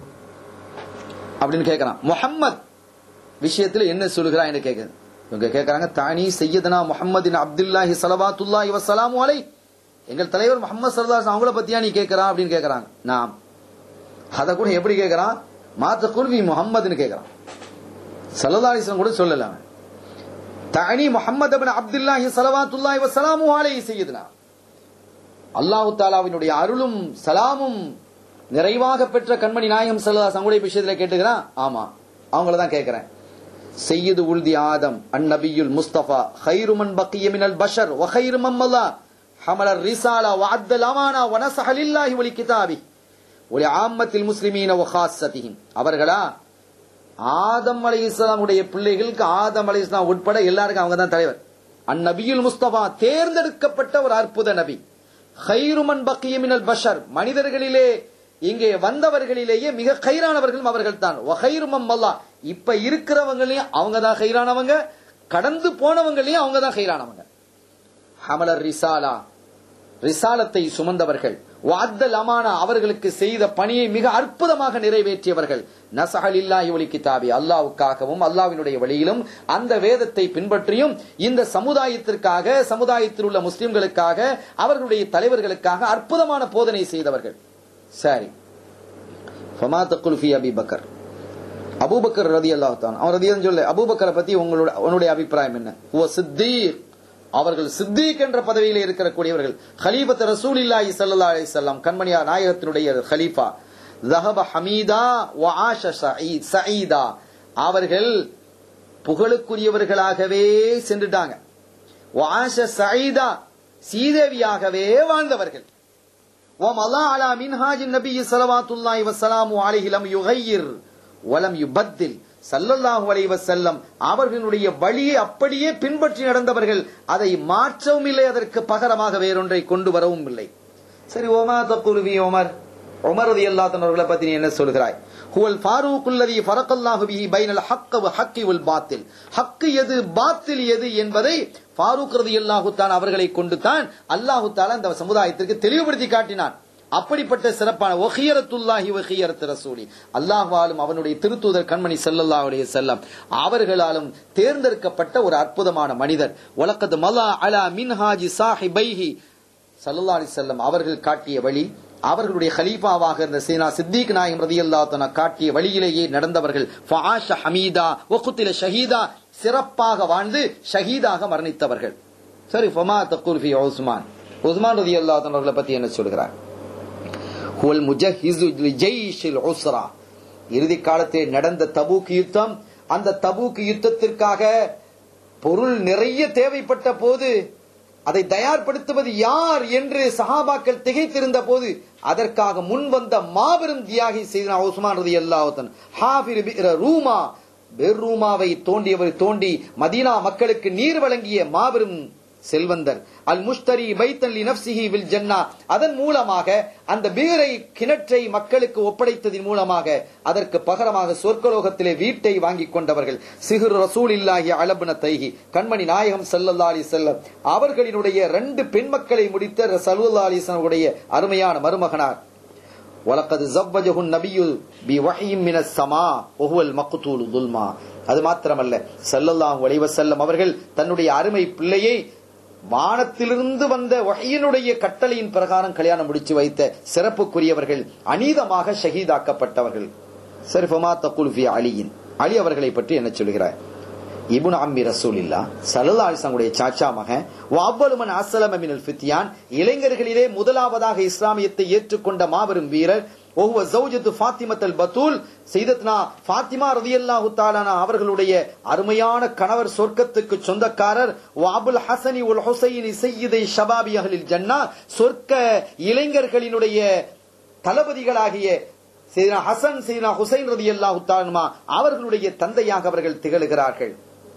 அப்படின்னு கேட்கறான் முஹம்மத் விஷயத்துல என்ன சொல்லுகிறான் என்று கேட்குது இவங்க கேட்கறாங்க தானி சையதனா முஹம்மதின் அப்துல்லாஹி சலவாத்துல்லாஹி வசலாமு அலை எங்கள் தலைவர் முகமது சல்லாஸ் அவங்கள பத்தியா நீ கேட்கறான் அப்படின்னு கேட்கறாங்க நாம் அத கூட எப்படி கேட்கறான் மாத்த குல்வி முகம்மதுன்னு கேட்கறான் சல்லல்லாஹிஸ்லாம் கூட சொல்லல அவன் தானி முஹம்மது அபின் அப்துல்லாஹி சலவாத்துல்லாஹி வசலாமு அலை சையதனா அல்லாஹு தாலாவினுடைய அருளும் சலாமும் நிறைவாக பெற்ற கண்மணி நாயகம் சல்லா சங்குடைய விஷயத்துல கேட்டுக்கிறான் ஆமா அவங்கள தான் கேட்கிறேன் செய்யது உல்தி ஆதம் அந்நபியுல் முஸ்தபா ஹைருமன் பக்கிய மினல் பஷர் வஹைரு மம்மல்லா ஹமலர் ரிசாலா வஅத்தல் அமானா வனஸஹ லில்லாஹி வலி கிதாபி ஒலி ஆம்மத்தில் முஸ்லிமீன வஹாஸதிஹிம் அவர்களா ஆதம் அலைஹிஸ்ஸலாம் உடைய பிள்ளைகளுக்கு ஆதம் அலைஹிஸ்ஸலாம் உட்பட எல்லாருக்கும் அவங்க தான் தலைவர் அந்நபியுல் முஸ்தபா தேர்ந்தெடுக்கப்பட்ட ஒரு அற்புத நபி ஹைருமன் பக்கிய மினல் பஷர் மனிதர்களிலே இங்கே வந்தவர்களிலேயே மிக கைரானவர்களும் அவர்கள் தான் வகைருமல்லா இப்ப இருக்கிறவங்களையும் அவங்க தான் கைரானவங்க கடந்து போனவங்களையும் அவங்க தான் கைரானவங்க ஹமலர் ரிசாலா ரிசாலத்தை சுமந்தவர்கள் வாத்தல் அமானா அவர்களுக்கு செய்த பணியை மிக அற்புதமாக நிறைவேற்றியவர்கள் நசஹல் இல்லாஹி ஒலி கிதாபி அல்லாவுக்காகவும் அல்லாவினுடைய வழியிலும் அந்த வேதத்தை பின்பற்றியும் இந்த சமுதாயத்திற்காக சமுதாயத்தில் உள்ள முஸ்லிம்களுக்காக அவர்களுடைய தலைவர்களுக்காக அற்புதமான போதனை செய்தவர்கள் சரி ஃபமா தக்குல் ஃபி அபி பக்கர் அபூபக்கர் ரதி அல்லாஹான் அவன் ரதியன் சொல்ல அபூபக்கரை பத்தி உங்களோட உன்னுடைய அபிப்பிராயம் என்ன ஓ சித்தீக் அவர்கள் சித்திக் என்ற பதவியில் இருக்கக்கூடியவர்கள் ஹலீபத் ரசூல் இல்லாஹி சல்லா அலிசல்லாம் கண்மணியா நாயகத்தினுடைய ஹலீஃபா ஜஹப ஹமீதா வ ஆஷ சயீத் சயீதா அவர்கள் புகழுக்குரியவர்களாகவே சென்றுட்டாங்க வ ஆஷ சயீதா சீதேவியாகவே வாழ்ந்தவர்கள் ومضى على منهاج النبي صلوات الله وسلامه عليه لم يغير ولم يبدل சல்லல்லாஹு அலைஹி வஸல்லம் அவர்களுடைய வழியை அப்படியே பின்பற்றி நடந்தவர்கள் அதை மாற்றவும் இல்லை அதற்கு பகரமாக வேறொன்றை கொண்டு வரவும் இல்லை சரி ஓமா தக்குலுவி உமர் உமர் ரலியல்லாஹு அன்ஹு அவர்களை பத்தி நீ என்ன சொல்கிறாய் ஹுவல் ஃபாரூக் அல்லதி ஃபரக்கல்லாஹு பிஹி பைனல் ஹக்க வ ஹக்கி வல் பாத்தில் ஹக்கு எது பாத்தில் எது என்பதை ஃபாரூக் ரலியல்லாஹு தான் அவர்களை கொண்டு தான் அல்லாஹு தாலா இந்த சமுதாயத்திற்கு தெளிவுபடுத்தி காட்டினான் அப்படிப்பட்ட சிறப்பான ஒஹியரத்துல்லாஹி ஒஹியரத் ரசூலி அல்லாஹ்வாலும் அவனுடைய திருத்தூதர் கண்மணி ஸல்லல்லாஹு அலைஹி வஸல்லம் அவர்களாலும் தேர்ந்தெடுக்கப்பட்ட ஒரு அற்புதமான மனிதர் வலக்கத் மலா அலா மின்ஹாஜி சாஹிபைஹி ஸல்லல்லாஹு அலைஹி வஸல்லம் அவர்கள் காட்டிய வழி அவர்களுடைய ஹலீஃபாவாக இருந்த சீனா சித்திக் நாயம் ரதியல்லாஹு தஆலா காட்டிய வழியிலேயே நடந்தவர்கள் ஃபஆஷ ஹமீதா வகுத்தில ஷஹீதா சிறப்பாக வாழ்ந்து ஷஹீதாக மரணித்தவர்கள் சரி ஃபமா தக்கூல் ஃபி உஸ்மான் உஸ்மான் ரதியல்லாஹு தஆலா அவர்களை பத்தி என்ன சொல்கிறார் ஹுவல் முஜஹிசு லிஜைஷில் உஸ்ரா இறுதி காலத்தில் நடந்த தபூக் யுத்தம் அந்த தபூக் யுத்தத்திற்காக பொருள் நிறைய தேவைப்பட்ட போது அதை தயார்படுத்துவது யார் என்று சஹாபாக்கள் திகைத்திருந்த போது அதற்காக முன் வந்த மாபெரும் தியாகி செய்த உஸ்மான் ரதி அல்லாஹன் ஹாபிர் பி'r ரூமா பெர்ரூமாவை தோண்டியவர் தோண்டி மதீனா மக்களுக்கு நீர் வழங்கிய மாபெரும் செல்வந்தர் அல் முஷ்தரி பைத்தல்லி நப்சிஹி வில் ஜன்னா அதன் மூலமாக அந்த பீரை கிணற்றை மக்களுக்கு ஒப்படைத்ததின் மூலமாக அதற்கு பகரமாக சொர்க்கலோகத்திலே வீட்டை வாங்கிக் கொண்டவர்கள் சிகுர் ரசூல் இல்லாஹி அலபுன தைஹி கண்மணி நாயகம் சல்லல்லா அலி செல்லம் அவர்களினுடைய ரெண்டு பெண் மக்களை முடித்த சல்லல்லா அலிசனுடைய அருமையான மருமகனார் வலக்கது ஜவ்வஜஹு நபியு பி வஹீம் மினஸ் ஸமா வஹுவல் மக்தூல் துல்மா அது மாத்திரமல்ல ஸல்லல்லாஹு அலைஹி வஸல்லம் அவர்கள் தன்னுடைய அருமை பிள்ளையை வானத்திலிருந்து வந்த வகையினுடைய கட்டளையின் பிரகாரம் கல்யாணம் முடிச்சு வைத்த சிறப்புக்குரியவர்கள் அநீதமாக ஷஹீதாக்கப்பட்டவர்கள் சரி ஃபமா தகுல் ஃபி அலியின் அலி அவர்களை பற்றி என்ன சொல்கிறார் இபுன் அம்மி ரசூலில்லா சல்லா அலிசனுடைய சாச்சா மகன் அவ்வளுமன் அசலம் மினல் ஃபித்யான் இளைஞர்களிலே முதலாவதாக இஸ்லாமியத்தை ஏற்றுக்கொண்ட மாபெரும் வீரர் ஒவ்வொரு ஜவுஜத்து ஃபாத்திமத்தல் பத்தூல் செய்தத்னா ஃபாத்திமா ரதியல்லாஹு தாலானா அவர்களுடைய அருமையான கணவர் சொர்க்கத்துக்கு சொந்தக்காரர் அபுல் ஹசனி உல் ஹுசைனி செய்யிதை ஷபாபி அகலில் ஜன்னா சொர்க்க இளைஞர்களினுடைய தளபதிகளாகிய சீனா ஹசன் சீனா ஹுசைன் ரதி அல்லாஹு தாலுமா அவர்களுடைய தந்தையாக அவர்கள் திகழ்கிறார்கள்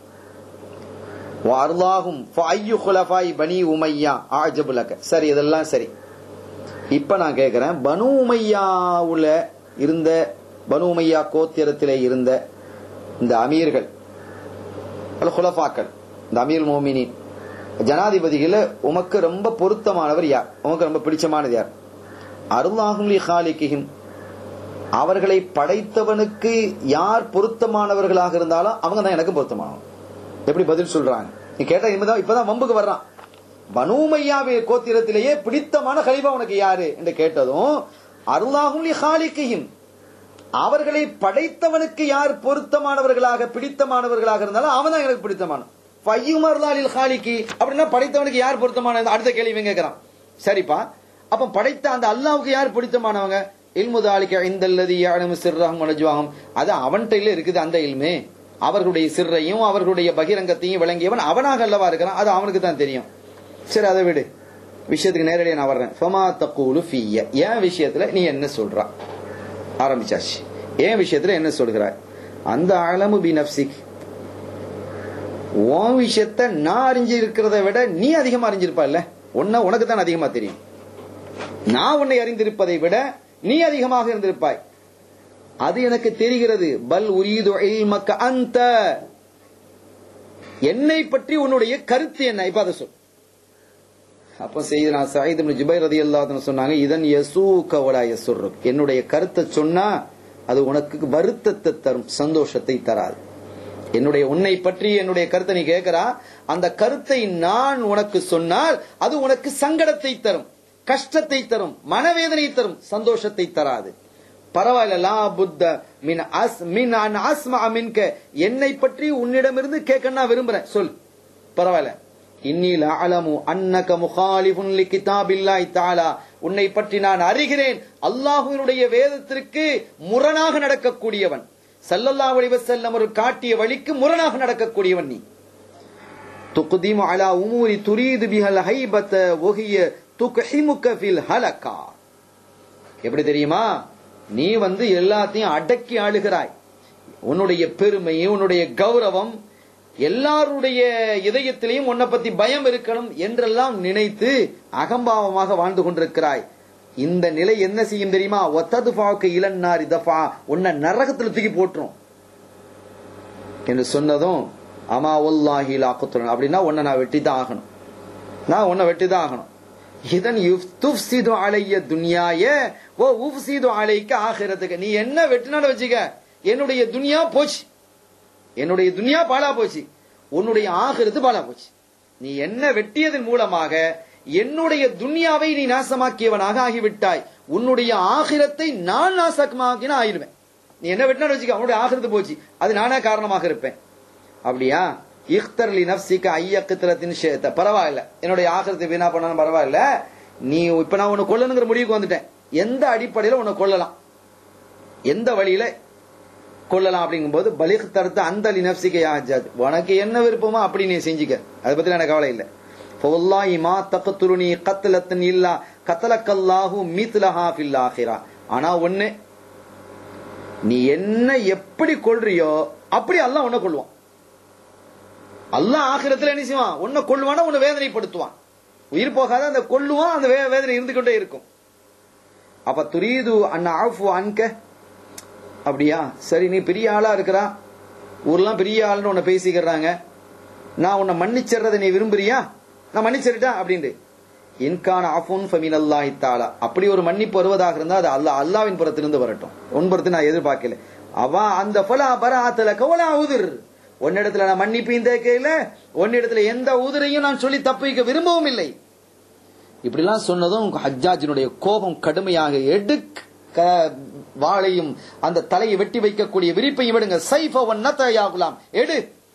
வார்லாகும் ஃபையு குலஃபாய் பனி உமையா ஆஜபுலக சரி இதெல்லாம் சரி இப்ப நான் கேக்குறேன் பனு உமையாவுல இருந்த பனு உமையா கோத்திரத்திலே இருந்த இந்த அமீர்கள் அல்ல குலஃபாக்கள் இந்த அமீர் மோமினின் ஜனாதிபதிகள உமக்கு ரொம்ப பொருத்தமானவர் யார் உமக்கு ரொம்ப பிடிச்சமானது யார் அருளாகும் லி ஹாலிகிஹிம் அவர்களை படைத்தவனுக்கு யார் பொருத்தமானவர்களாக இருந்தாலும் அவங்க தான் எனக்கு பொருத்தமானவங்க எப்படி பதில் சொல்றாங்க நீ கேட்டா இனிமேதான் இப்பதான் வம்புக்கு வர்றான் பனூமையாவே கோத்திரத்திலேயே பிடித்தமான கலிபா உனக்கு யாரு என்று கேட்டதும் அருளாகும் ஹாலிக்கையும் அவர்களை படைத்தவனுக்கு யார் பொருத்தமானவர்களாக பிடித்தமானவர்களாக இருந்தாலும் அவன் தான் எனக்கு பிடித்தமான பையுமர்லாலில் ஹாலிக்கு அப்படின்னா படைத்தவனுக்கு யார் பொருத்தமான அடுத்த கேள்வி கேட்கிறான் சரிப்பா அப்ப படைத்த அந்த அல்லாவுக்கு யார் பிடித்தமானவங்க இல்முதாலிக்க இந்தல்லதி யானும் சிர்ரகம் மனஜுவாகம் அது அவன்கிட்ட இருக்குது அந்த இல்மே அவர்களுடைய சிறையும் அவர்களுடைய பகிரங்கத்தையும் விளங்கியவன் அவனாக அல்லவா இருக்கிறான் அது அவனுக்கு தான் தெரியும் சரி அதை விடு விஷயத்துக்கு நேரடியாக நான் வர்றேன் ஃபமா தக்கூலு ஃபிய என் விஷயத்துல நீ என்ன சொல்றா ஆரம்பிச்சாச்சு என் விஷயத்துல என்ன சொல்கிறாய் அந்த அலமு பி நப்சிக் உன் விஷயத்த நான் அறிஞ்சு இருக்கிறத விட நீ அதிகமா அறிஞ்சிருப்பா இல்ல உன்ன உனக்கு தான் அதிகமா தெரியும் நான் உன்னை அறிந்திருப்பதை விட நீ அதிகமாக இருந்திருப்பாய் அது எனக்கு தெரிகிறது பல் உரீது இல்மக்க அந்த என்னை பற்றி உன்னுடைய கருத்து என்ன இப்ப அதை சொல் அப்ப செய்தனா சயீத் இப்னு ஜுபைர் ரலியல்லாஹு சொன்னாங்க இதன் யசூக வலா யசுர்ருக் என்னுடைய கருத்தை சொன்னா அது உனக்கு வருத்தத்தை தரும் சந்தோஷத்தை தராது என்னுடைய உன்னை பற்றி என்னுடைய கருத்தை நீ கேட்கிறா அந்த கருத்தை நான் உனக்கு சொன்னால் அது உனக்கு சங்கடத்தை தரும் கஷ்டத்தை தரும் மனவேதனை தரும் சந்தோஷத்தை தராது பரவாயில்ல லா புத்த மின் அஸ் மின் அன் அஸ்மா மின்க என்னை பற்றி உன்னிடமிருந்து கேட்க நான் விரும்புறேன் சொல் பரவாயில்ல இன்னி லஅலமு அன்னக முகாலிஃபுன் லிகிதாபில்லாஹி தஆலா உன்னை பற்றி நான் அறிகிறேன் அல்லாஹ்வினுடைய வேதத்திற்கு முரணாக நடக்கக்கூடியவன் ஸல்லல்லாஹு அலைஹி வஸல்லம் ஒரு காட்டிய வழிக்கு முரணாக நடக்கக்கூடியவன் நீ துக்திமு அலா உமூரி துரீது பிஹல் ஹைபத வஹிய துக்ஹிமுக ஃபில் ஹலகா எப்படி தெரியுமா நீ வந்து எல்லாத்தையும் அடக்கி ஆளுகிறாய் உன்னுடைய பெருமை உன்னுடைய கௌரவம் எல்லாருடைய இதயத்திலையும் உன்னை பத்தி பயம் இருக்கணும் என்றெல்லாம் நினைத்து அகம்பாவமாக வாழ்ந்து கொண்டிருக்கிறாய் இந்த நிலை என்ன செய்யும் தெரியுமா ஒத்தது பாவுக்கு இளநாரி தஃபா உன்னை நரகத்துல தூக்கி போட்டுரும் என்று சொன்னதும் அமா ஒல்லாஹி லாக்குத்துறன் அப்படின்னா உன்னை நான் வெட்டி தான் ஆகணும் நான் உன்னை வெட்டி தான் ஆகணும் இதன் துஃப்சிது அலைய துனியாய ஓ உஃப்சிது அலைக்க ஆகிறதுக்கு நீ என்ன வெட்டினாலும் வச்சுக்க என்னுடைய துனியா போச்சு என்னுடைய துனியா பாலா போச்சு உன்னுடைய ஆகிறது பாலா போச்சு நீ என்ன வெட்டியதன் மூலமாக என்னுடைய துன்யாவை நீ நாசமாக்கியவனாக ஆகிவிட்டாய் உன்னுடைய ஆகிரத்தை நான் நாசமாக்கின ஆயிடுவேன் நீ என்ன வெட்டினாலும் வச்சுக்க அவனுடைய ஆகிரத்து போச்சு அது நானா காரணமாக இருப்பேன் அப்படியா இஃப்தர்லி நப்சிக்க ஐயக்கத்திரத்தின் ஷேத்த பரவாயில்ல என்னுடைய ஆகிரத்தை வீணா பண்ணாலும் பரவாயில்ல நீ இப்ப நான் உன்னை கொல்லணுங்கிற முடிவுக்கு வந்துட்டேன் எந்த அடிப்படையில உன்னை கொல்லலாம் எந்த வழியில கொள்ளலாம் அப்படிங்கும்போது பலிக் தடுத்து அந்த லினப்சிக்க யாஜாத் உனக்கு என்ன விருப்பமோ அப்படி நீ செஞ்சுக்க அதை பத்தி எனக்கு கவலை இல்லை ஃபவல்லாஹி மா தக்துலுனி கத்லத்தன் இல்லா கத்தலக்கல்லாஹு மீத்லஹா ஃபில் ஆখিরা ஆனா ஒண்ணு நீ என்ன எப்படி கொள்றியோ அப்படி அல்லாஹ் உன்னை கொள்வான் அல்லாஹ் ஆகிரத்துல என்ன செய்வான் உன்னை கொள்வானா உன்னை வேதனைப்படுத்துவான் உயிர் போகாத அந்த கொள்ளுவான் அந்த வே- வேதனை இருந்து கொண்டே இருக்கும் அப்ப துரீது அன் ஆஃபு அன்க அப்படியா சரி நீ பெரிய ஆளா இருக்கிறா ஊர்லாம் பெரிய ஆளுன்னு உன்னை பேசிக்கிறாங்க நான் உன்னை மன்னிச்சிடுறதை நீ விரும்புறியா நான் மன்னிச்சிருட்டேன் அப்படின்ட்டு இன்கான அஃபுன் ஃபமின் அல்லாஹி தாலா அப்படி ஒரு மன்னிப்பு வருவதாக இருந்தா அது அல்லாஹ் அல்லாவின் புறத்திலிருந்து வரட்டும் உன் புறத்து நான் எதிர்பார்க்கல அவா அந்த ஃபலா பராத்துல கவலா உதிர் உன்னிடத்துல நான் மன்னிப்பையும் தேக்கையில உன்னிடத்துல எந்த உதிரையும் நான் சொல்லி தப்பு வைக்க விரும்பவும் இல்லை இப்படிலாம் சொன்னதும் ஹஜ்ஜாஜினுடைய கோபம் கடுமையாக எடுக் க- வாளையும் அந்த தலையை வெட்டி வைக்கக்கூடிய விரிப்பையும் விடுங்க சைஃபவன் நத்தயாகுலாம் எடு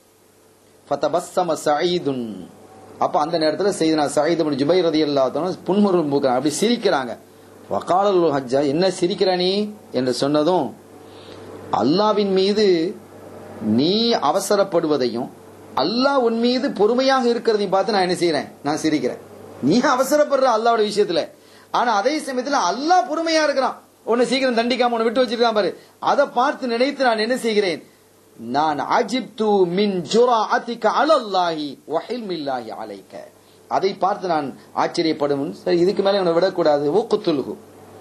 ஃபதபஸ்ஸம சயீதுன் அப்ப அந்த நேரத்துல செய்தனா சயீத் இப்னு ஜுபைர் ரலியல்லாஹு புன்முறுவல் பூக்கிறாங்க அப்படி சிரிக்கிறாங்க வகாலல் ஹஜ்ஜா என்ன சிரிக்கிற நீ என்று சொன்னதும் அல்லாவின் மீது நீ அவசரப்படுவதையும் அல்லாஹ் உன் மீது பொறுமையாக இருக்கிறதையும் பார்த்து நான் என்ன செய்யறேன் நான் சிரிக்கிறேன் நீ அவசரப்படுற அல்லாவோட விஷயத்துல ஆனா அதே சமயத்துல அல்லாஹ் பொறுமையா இருக்கிறான் உன்னை சீக்கிரம் தண்டிக்காம உன்னை விட்டு வச்சிருக்கான் பாரு அதை பார்த்து நினைத்து நான் என்ன செய்கிறேன் நான் அஜிப்து மின் ஜுராஅதிக அலல்லாஹி வஹில்மில்லாஹி அலைக்க அதை பார்த்து நான் ஆச்சரியப்படும் சரி இதுக்கு மேல இவனை விடக்கூடாது ஊக்குத்துல்கு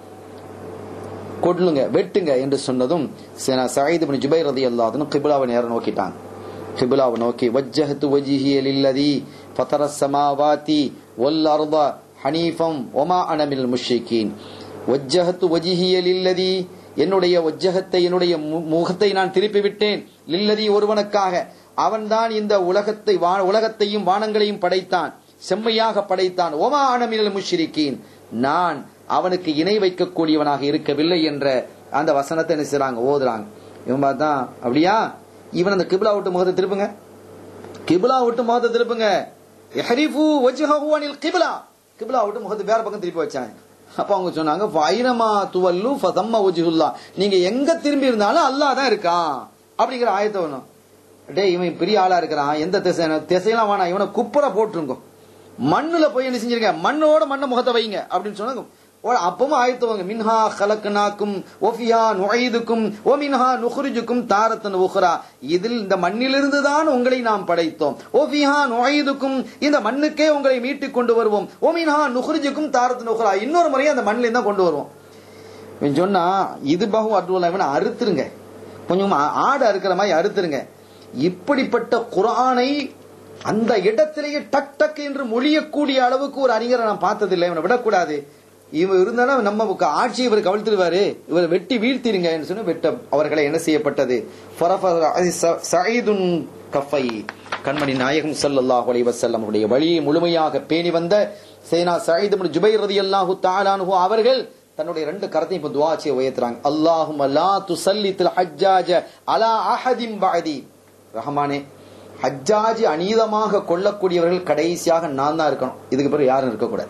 கொல்லுங்க வெட்டுங்க என்று சொன்னதும் சயீத் இப்னு ஜுபைர் ரலியல்லாஹு அன்ஹு கிப்லாவை நேரா நோக்கிட்டாங்க கிப்லாவை நோக்கி வஜ்ஜஹத்து வஜ்ஹிய லில்லதி ஃபதர ஸமாவாதி வல் அர்த ஹனீஃபம் வமா அன மினல் முஷ்ரிகீன் வஜ்ஜஹத்து வஜ்ஹிய லில்லதி என்னுடைய வஜ்ஜகத்தை என்னுடைய மு- முகத்தை நான் திருப்பி விட்டேன் லில்லதி ஒருவனுக்காக அவன்தான் இந்த உலகத்தை வா- உலகத்தையும் வானங்களையும் படைத்தான் செம்மையாக படைத்தான் ஒமா அனமினல் முஷ்ரிகீன் நான் அவனுக்கு இணை வைக்கக்கூடியவனாக இருக்கவில்லை என்ற அந்த வசனத்தை என்ன செய்றாங்க ஓதுறாங்க இவன் பார்த்தா அப்படியா இவன் அந்த கிபிலா விட்டு முகத்தை திருப்புங்க கிபிலா விட்டு முகத்தை திருப்புங்க யஹரிஃபு வஜ்ஹஹு அனில் கிபிலா கிபிலா விட்டு முகத்தை வேற பக்கம் திருப்பி வச்சாங்க அப்ப அவங்க சொன்னாங்க ஃபைனமா துவல்லு ஃபதம்ம வஜ்ஹுல்லா நீங்க எங்க திரும்பி இருந்தாலும் அல்லாஹ் தான் இருக்கான் அப்படிங்கிற ஆயத்தை வேணும் டேய் இவன் பெரிய ஆளா இருக்கிறான் எந்த திசை திசையெல்லாம் வேணாம் இவனை குப்புற போட்டுருங்க மண்ணுல போய் என்ன செஞ்சிருக்க மண்ணோட மண்ணை முகத்தை வைங்க அப்படின்னு சொன்னாங்க ஓ, அப்பவும் ஆயத்துவாங்க மின்ஹா கலக்குனாக்கும் ஒஃபியா நுழைதுக்கும் ஓ மின்ஹா நுஹ்ரிஜுக்கும் தாரத்தன் உஹ்ரா இதில் இந்த மண்ணிலிருந்து தான் உங்களை நாம் படைத்தோம் ஓஃபியா நுழைதுக்கும் இந்த மண்ணுக்கே உங்களை மீட்டுக் கொண்டு வருவோம் ஓ மின்ஹா நுஹ்ரிஜுக்கும் தாரத்தன் உஹ்ரா இன்னொரு முறையும் அந்த மண்ணிலிருந்து தான் கொண்டு வருவோம் இவன் சொன்னா இது பகு அட்வலா இவனை அறுத்துருங்க கொஞ்சம் ஆ- ஆடு அறுக்கிற மாதிரி அறுத்துருங்க இப்படிப்பட்ட குரானை அந்த இடத்திலேயே டக் டக் என்று மொழியக்கூடிய அளவுக்கு ஒரு அறிஞரை நான் பார்த்ததில்லை இவனை விடக்கூடாது இவன் இருந்தானா நம்ம ஆட்சி இவர் கவிழ்த்துருவாரு இவர் வெட்டி வீழ்த்திருங்க என்று சொல்லி வெட்ட அவர்களை என்ன செய்யப்பட்டது ஃபரஃப- ச- சயீதுன் கஃபை கண்மணி நாயகம் ஸல்லல்லாஹு அலைஹி வஸல்லம் அவருடைய வழியை முழுமையாக பேணி வந்த சேனா சயீத் இப்னு ஜுபைர் ரலியல்லாஹு தஆலா அன்ஹு அவர்கள் தன்னுடைய ரெண்டு கரத்தையும் இப்ப துஆ செய்ய உயர்த்துறாங்க அல்லாஹும்ம லா துஸல்லித்தில் ஹஜ்ஜாஜ அலா அஹதின் பஅதி ரஹ்மானே ஹஜ்ஜாஜ் அநீதமாக கொல்லக்கூடியவர்கள் கடைசியாக நான் தான் இருக்கணும் இதுக்கு பிறகு யாரும் இருக்கக்கூடாது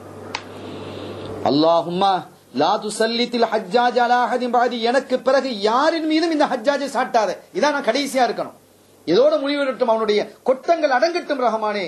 அல்லாஹும்மா லா துசல்லித்தில் ஹஜ்ஜாஜ் அலா அஹதின் பஅதி எனக்கு பிறகு யாரின் மீதும் இந்த ஹஜ்ஜாஜை சாட்டாத இதான் நான் கடைசியா இருக்கணும் இதோட முடிவிடட்டும் அவனுடைய கொட்டங்கள் அடங்கட்டும் ரஹமானே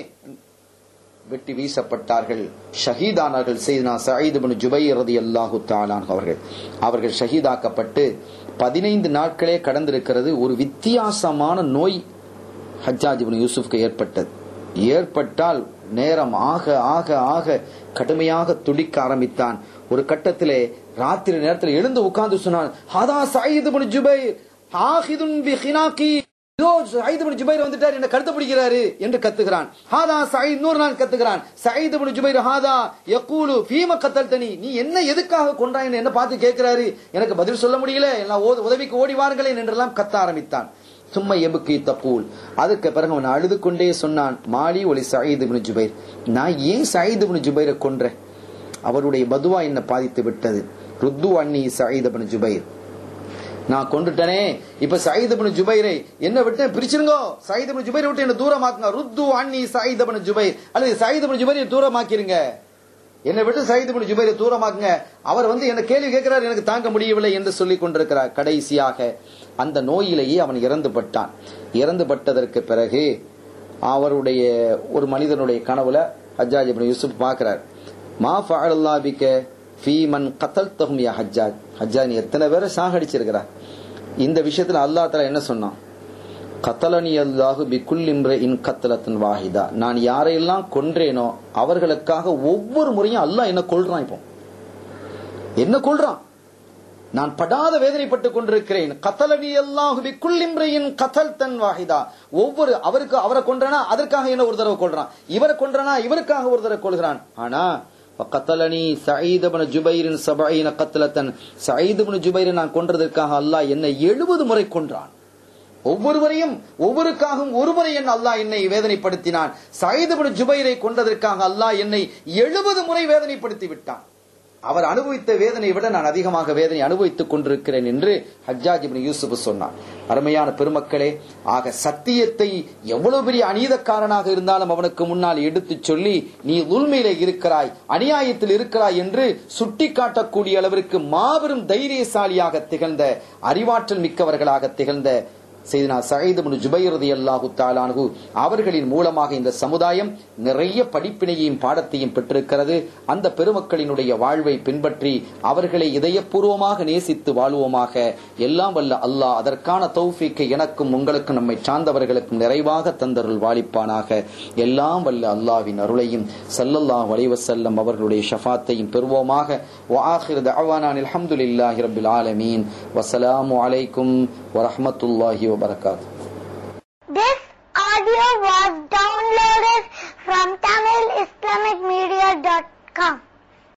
வெட்டி வீசப்பட்டார்கள் ஷஹீதானார்கள் செய்தனா சயீத் பின் ஜுபைர் ரலியல்லாஹு தஆலா அவர்கள் அவர்கள் ஷஹீதாக்கப்பட்டு பதினைந்து நாட்களே கடந்திருக்கிறது ஒரு வித்தியாசமான நோய் ஹஜ்ஜாஜ் இப்னு யூசுஃப்க்கு ஏற்பட்டது ஏற்பட்டால் நேரம் ஆக ஆக ஆக கடுமையாக துடிக்க ஆரம்பித்தான் ஒரு கட்டத்திலே ராத்திரி நேரத்தில் எழுந்து உட்கார்ந்து சொன்னான் ஹதா சயீத் இப்னு ஜுபைர் ஆஹிதுன் பி ஹினாகி இதோ சயீத் இப்னு ஜுபைர் வந்துட்டார் என்ன கருத்து பிடிக்கிறாரு என்று கத்துகிறான் ஹாதா சயீத் நூறு நாள் கத்துகிறான் சயீத் இப்னு ஜுபைர் ஹாதா யகூலு ஃபீம கத்தல்தனி நீ என்ன எதுக்காக கொன்றாய் என்ன பார்த்து கேட்கிறாரு எனக்கு பதில் சொல்ல முடியல எல்லாம் ஓ- உதவிக்கு ஓடி வாருங்களேன் என்றெல்லாம் கத்த ஆரம்பித்தான் சும்மா எபுக்கி தப்பூல் அதுக்கு பிறகு அவன் அழுது கொண்டே சொன்னான் மாலி ஒலி சயீத் இப்னு ஜுபைர் நான் ஏன் சயீத் இப்னு ஜுபைரை கொன்றேன் அவருடைய பதுவா என்ன பாதித்து விட்டது ருத்து அன்னி சயீத் இப்னு ஜுபைர் நான் கொண்டுட்டனே இப்ப சயீத் இப்னு ஜுபைரை என்ன விட்டு பிரிச்சிருங்கோ சயீத் இப்னு ஜுபைரை விட்டு என்ன தூரமாக்குங்க ருத்து அன்னி சயீத் இப்னு ஜுபைர் அல்லது சயீத் இப்னு ஜுபைரை தூரமாக்கிருங்க என்னை விட்டு சயீத் இப்னு ஜுபைரை தூரமாக்குங்க அவர் வந்து என்ன கேள்வி கேட்கிறார் எனக்கு தாங்க முடியவில்லை என்று சொல்லிக் கொண்டிருக்கிறார் கடைசியாக அந்த நோயிலேயே அவன் இறந்து பட்டான் இறந்து பட்டதற்கு பிறகு அவருடைய ஒரு மனிதனுடைய கனவுல ஹஜ்ஜாஜ் இப்னு யூசுப் பார்க்கிறார் மா ஃபஅலல்லா பிக ஃபீ மன் கத்தல்தஹும் யா ஹஜ்ஜாஜ் ஹஜ்ஜாஜ் நீ எத்தனை பேரை சாகடிச்சிருக்கிறா இந்த விஷயத்துல அல்லாஹ் தஆலா என்ன சொன்னான் கத்தலனி அல்லாஹு பிக்குல் இம்ர இன் கத்தலத்தின் வாஹிதா நான் யாரையெல்லாம் கொன்றேனோ அவர்களுக்காக ஒவ்வொரு முறையும் அல்லாஹ் என்ன கொல்றான் இப்போ என்ன கொல்றான் நான் படாத வேதனைப்பட்டுக் கொண்டிருக்கிறேன் கத்தலனி அல்லாஹு பிக்குல் இம்ரையின் கத்தல் தன் வாஹிதா ஒவ்வொரு அவருக்கு அவரை கொன்றனா அதற்காக என்ன ஒரு தடவை கொள்றான் இவரை கொன்றனா இவருக்காக ஒரு தடவை கொள்கிறான் ஆனா கத்தலனி சயீத் இப்னு ஜுபைரின் சபஈன கத்லத்தன் சயீத் இப்னு ஜுபைரை நான் கொன்றதற்காக அல்லாஹ் என்னை எழுபது முறை கொன்றான் ஒவ்வொருவரையும் ஒவ்வொருக்காகவும் ஒருமுறை என் அல்லாஹ் என்னை வேதனைப்படுத்தினான் சயீத் இப்னு ஜுபைரை கொண்டதற்காக அல்லாஹ் என்னை எழுபது முறை வேதனைப்படுத்தி விட்டான் அவர் அனுபவித்த வேதனை விட நான் அதிகமாக வேதனை அனுபவித்துக் கொண்டிருக்கிறேன் என்று ஹஜ்ஜாஜ் இப்னு யூசுப் சொன்னார் அருமையான பெருமக்களே ஆக சத்தியத்தை எவ்வளவு பெரிய அநீதக்காரனாக இருந்தாலும் அவனுக்கு முன்னால் எடுத்துச் சொல்லி நீ உண்மையிலே இருக்கிறாய் அநியாயத்தில் இருக்கிறாய் என்று சுட்டிக்காட்டக்கூடிய அளவிற்கு மாபெரும் தைரியசாலியாக திகழ்ந்த அறிவாற்றல் மிக்கவர்களாக திகழ்ந்த செய்தினா சயீத் இப்னு ஜுபைர் ரலியல்லாஹு தஆலா அன்ஹு அவர்களின் மூலமாக இந்த சமுதாயம் நிறைய படிப்பினையையும் பாடத்தையும் பெற்றிருக்கிறது அந்த பெருமக்களினுடைய வாழ்வை பின்பற்றி அவர்களை இதயபூர்வமாக நேசித்து வாழ்வோமாக எல்லாம் வல்ல அல்லாஹ் அதற்கான தௌஃபீக்கை எனக்கும் உங்களுக்கும் நம்மை சார்ந்தவர்களுக்கும் நிறைவாக தந்தருள் வாழிப்பானாக எல்லாம் வல்ல அல்லாஹ்வின் அருளையும் ஸல்லல்லாஹு அலைஹி வஸல்லம் அவர்களுடைய ஷஃபாத்தையும் பெறுவோமாக வஆகிரு தஅவானா அல்ஹம்துலில்லாஹி ரப்பில் ஆலமீன் வஸ்ஸலாமு அலைக்கும் வரஹ்மத்துல்லாஹி வபரகாத்துஹு This audio was downloaded from TamilIslamicMedia.com.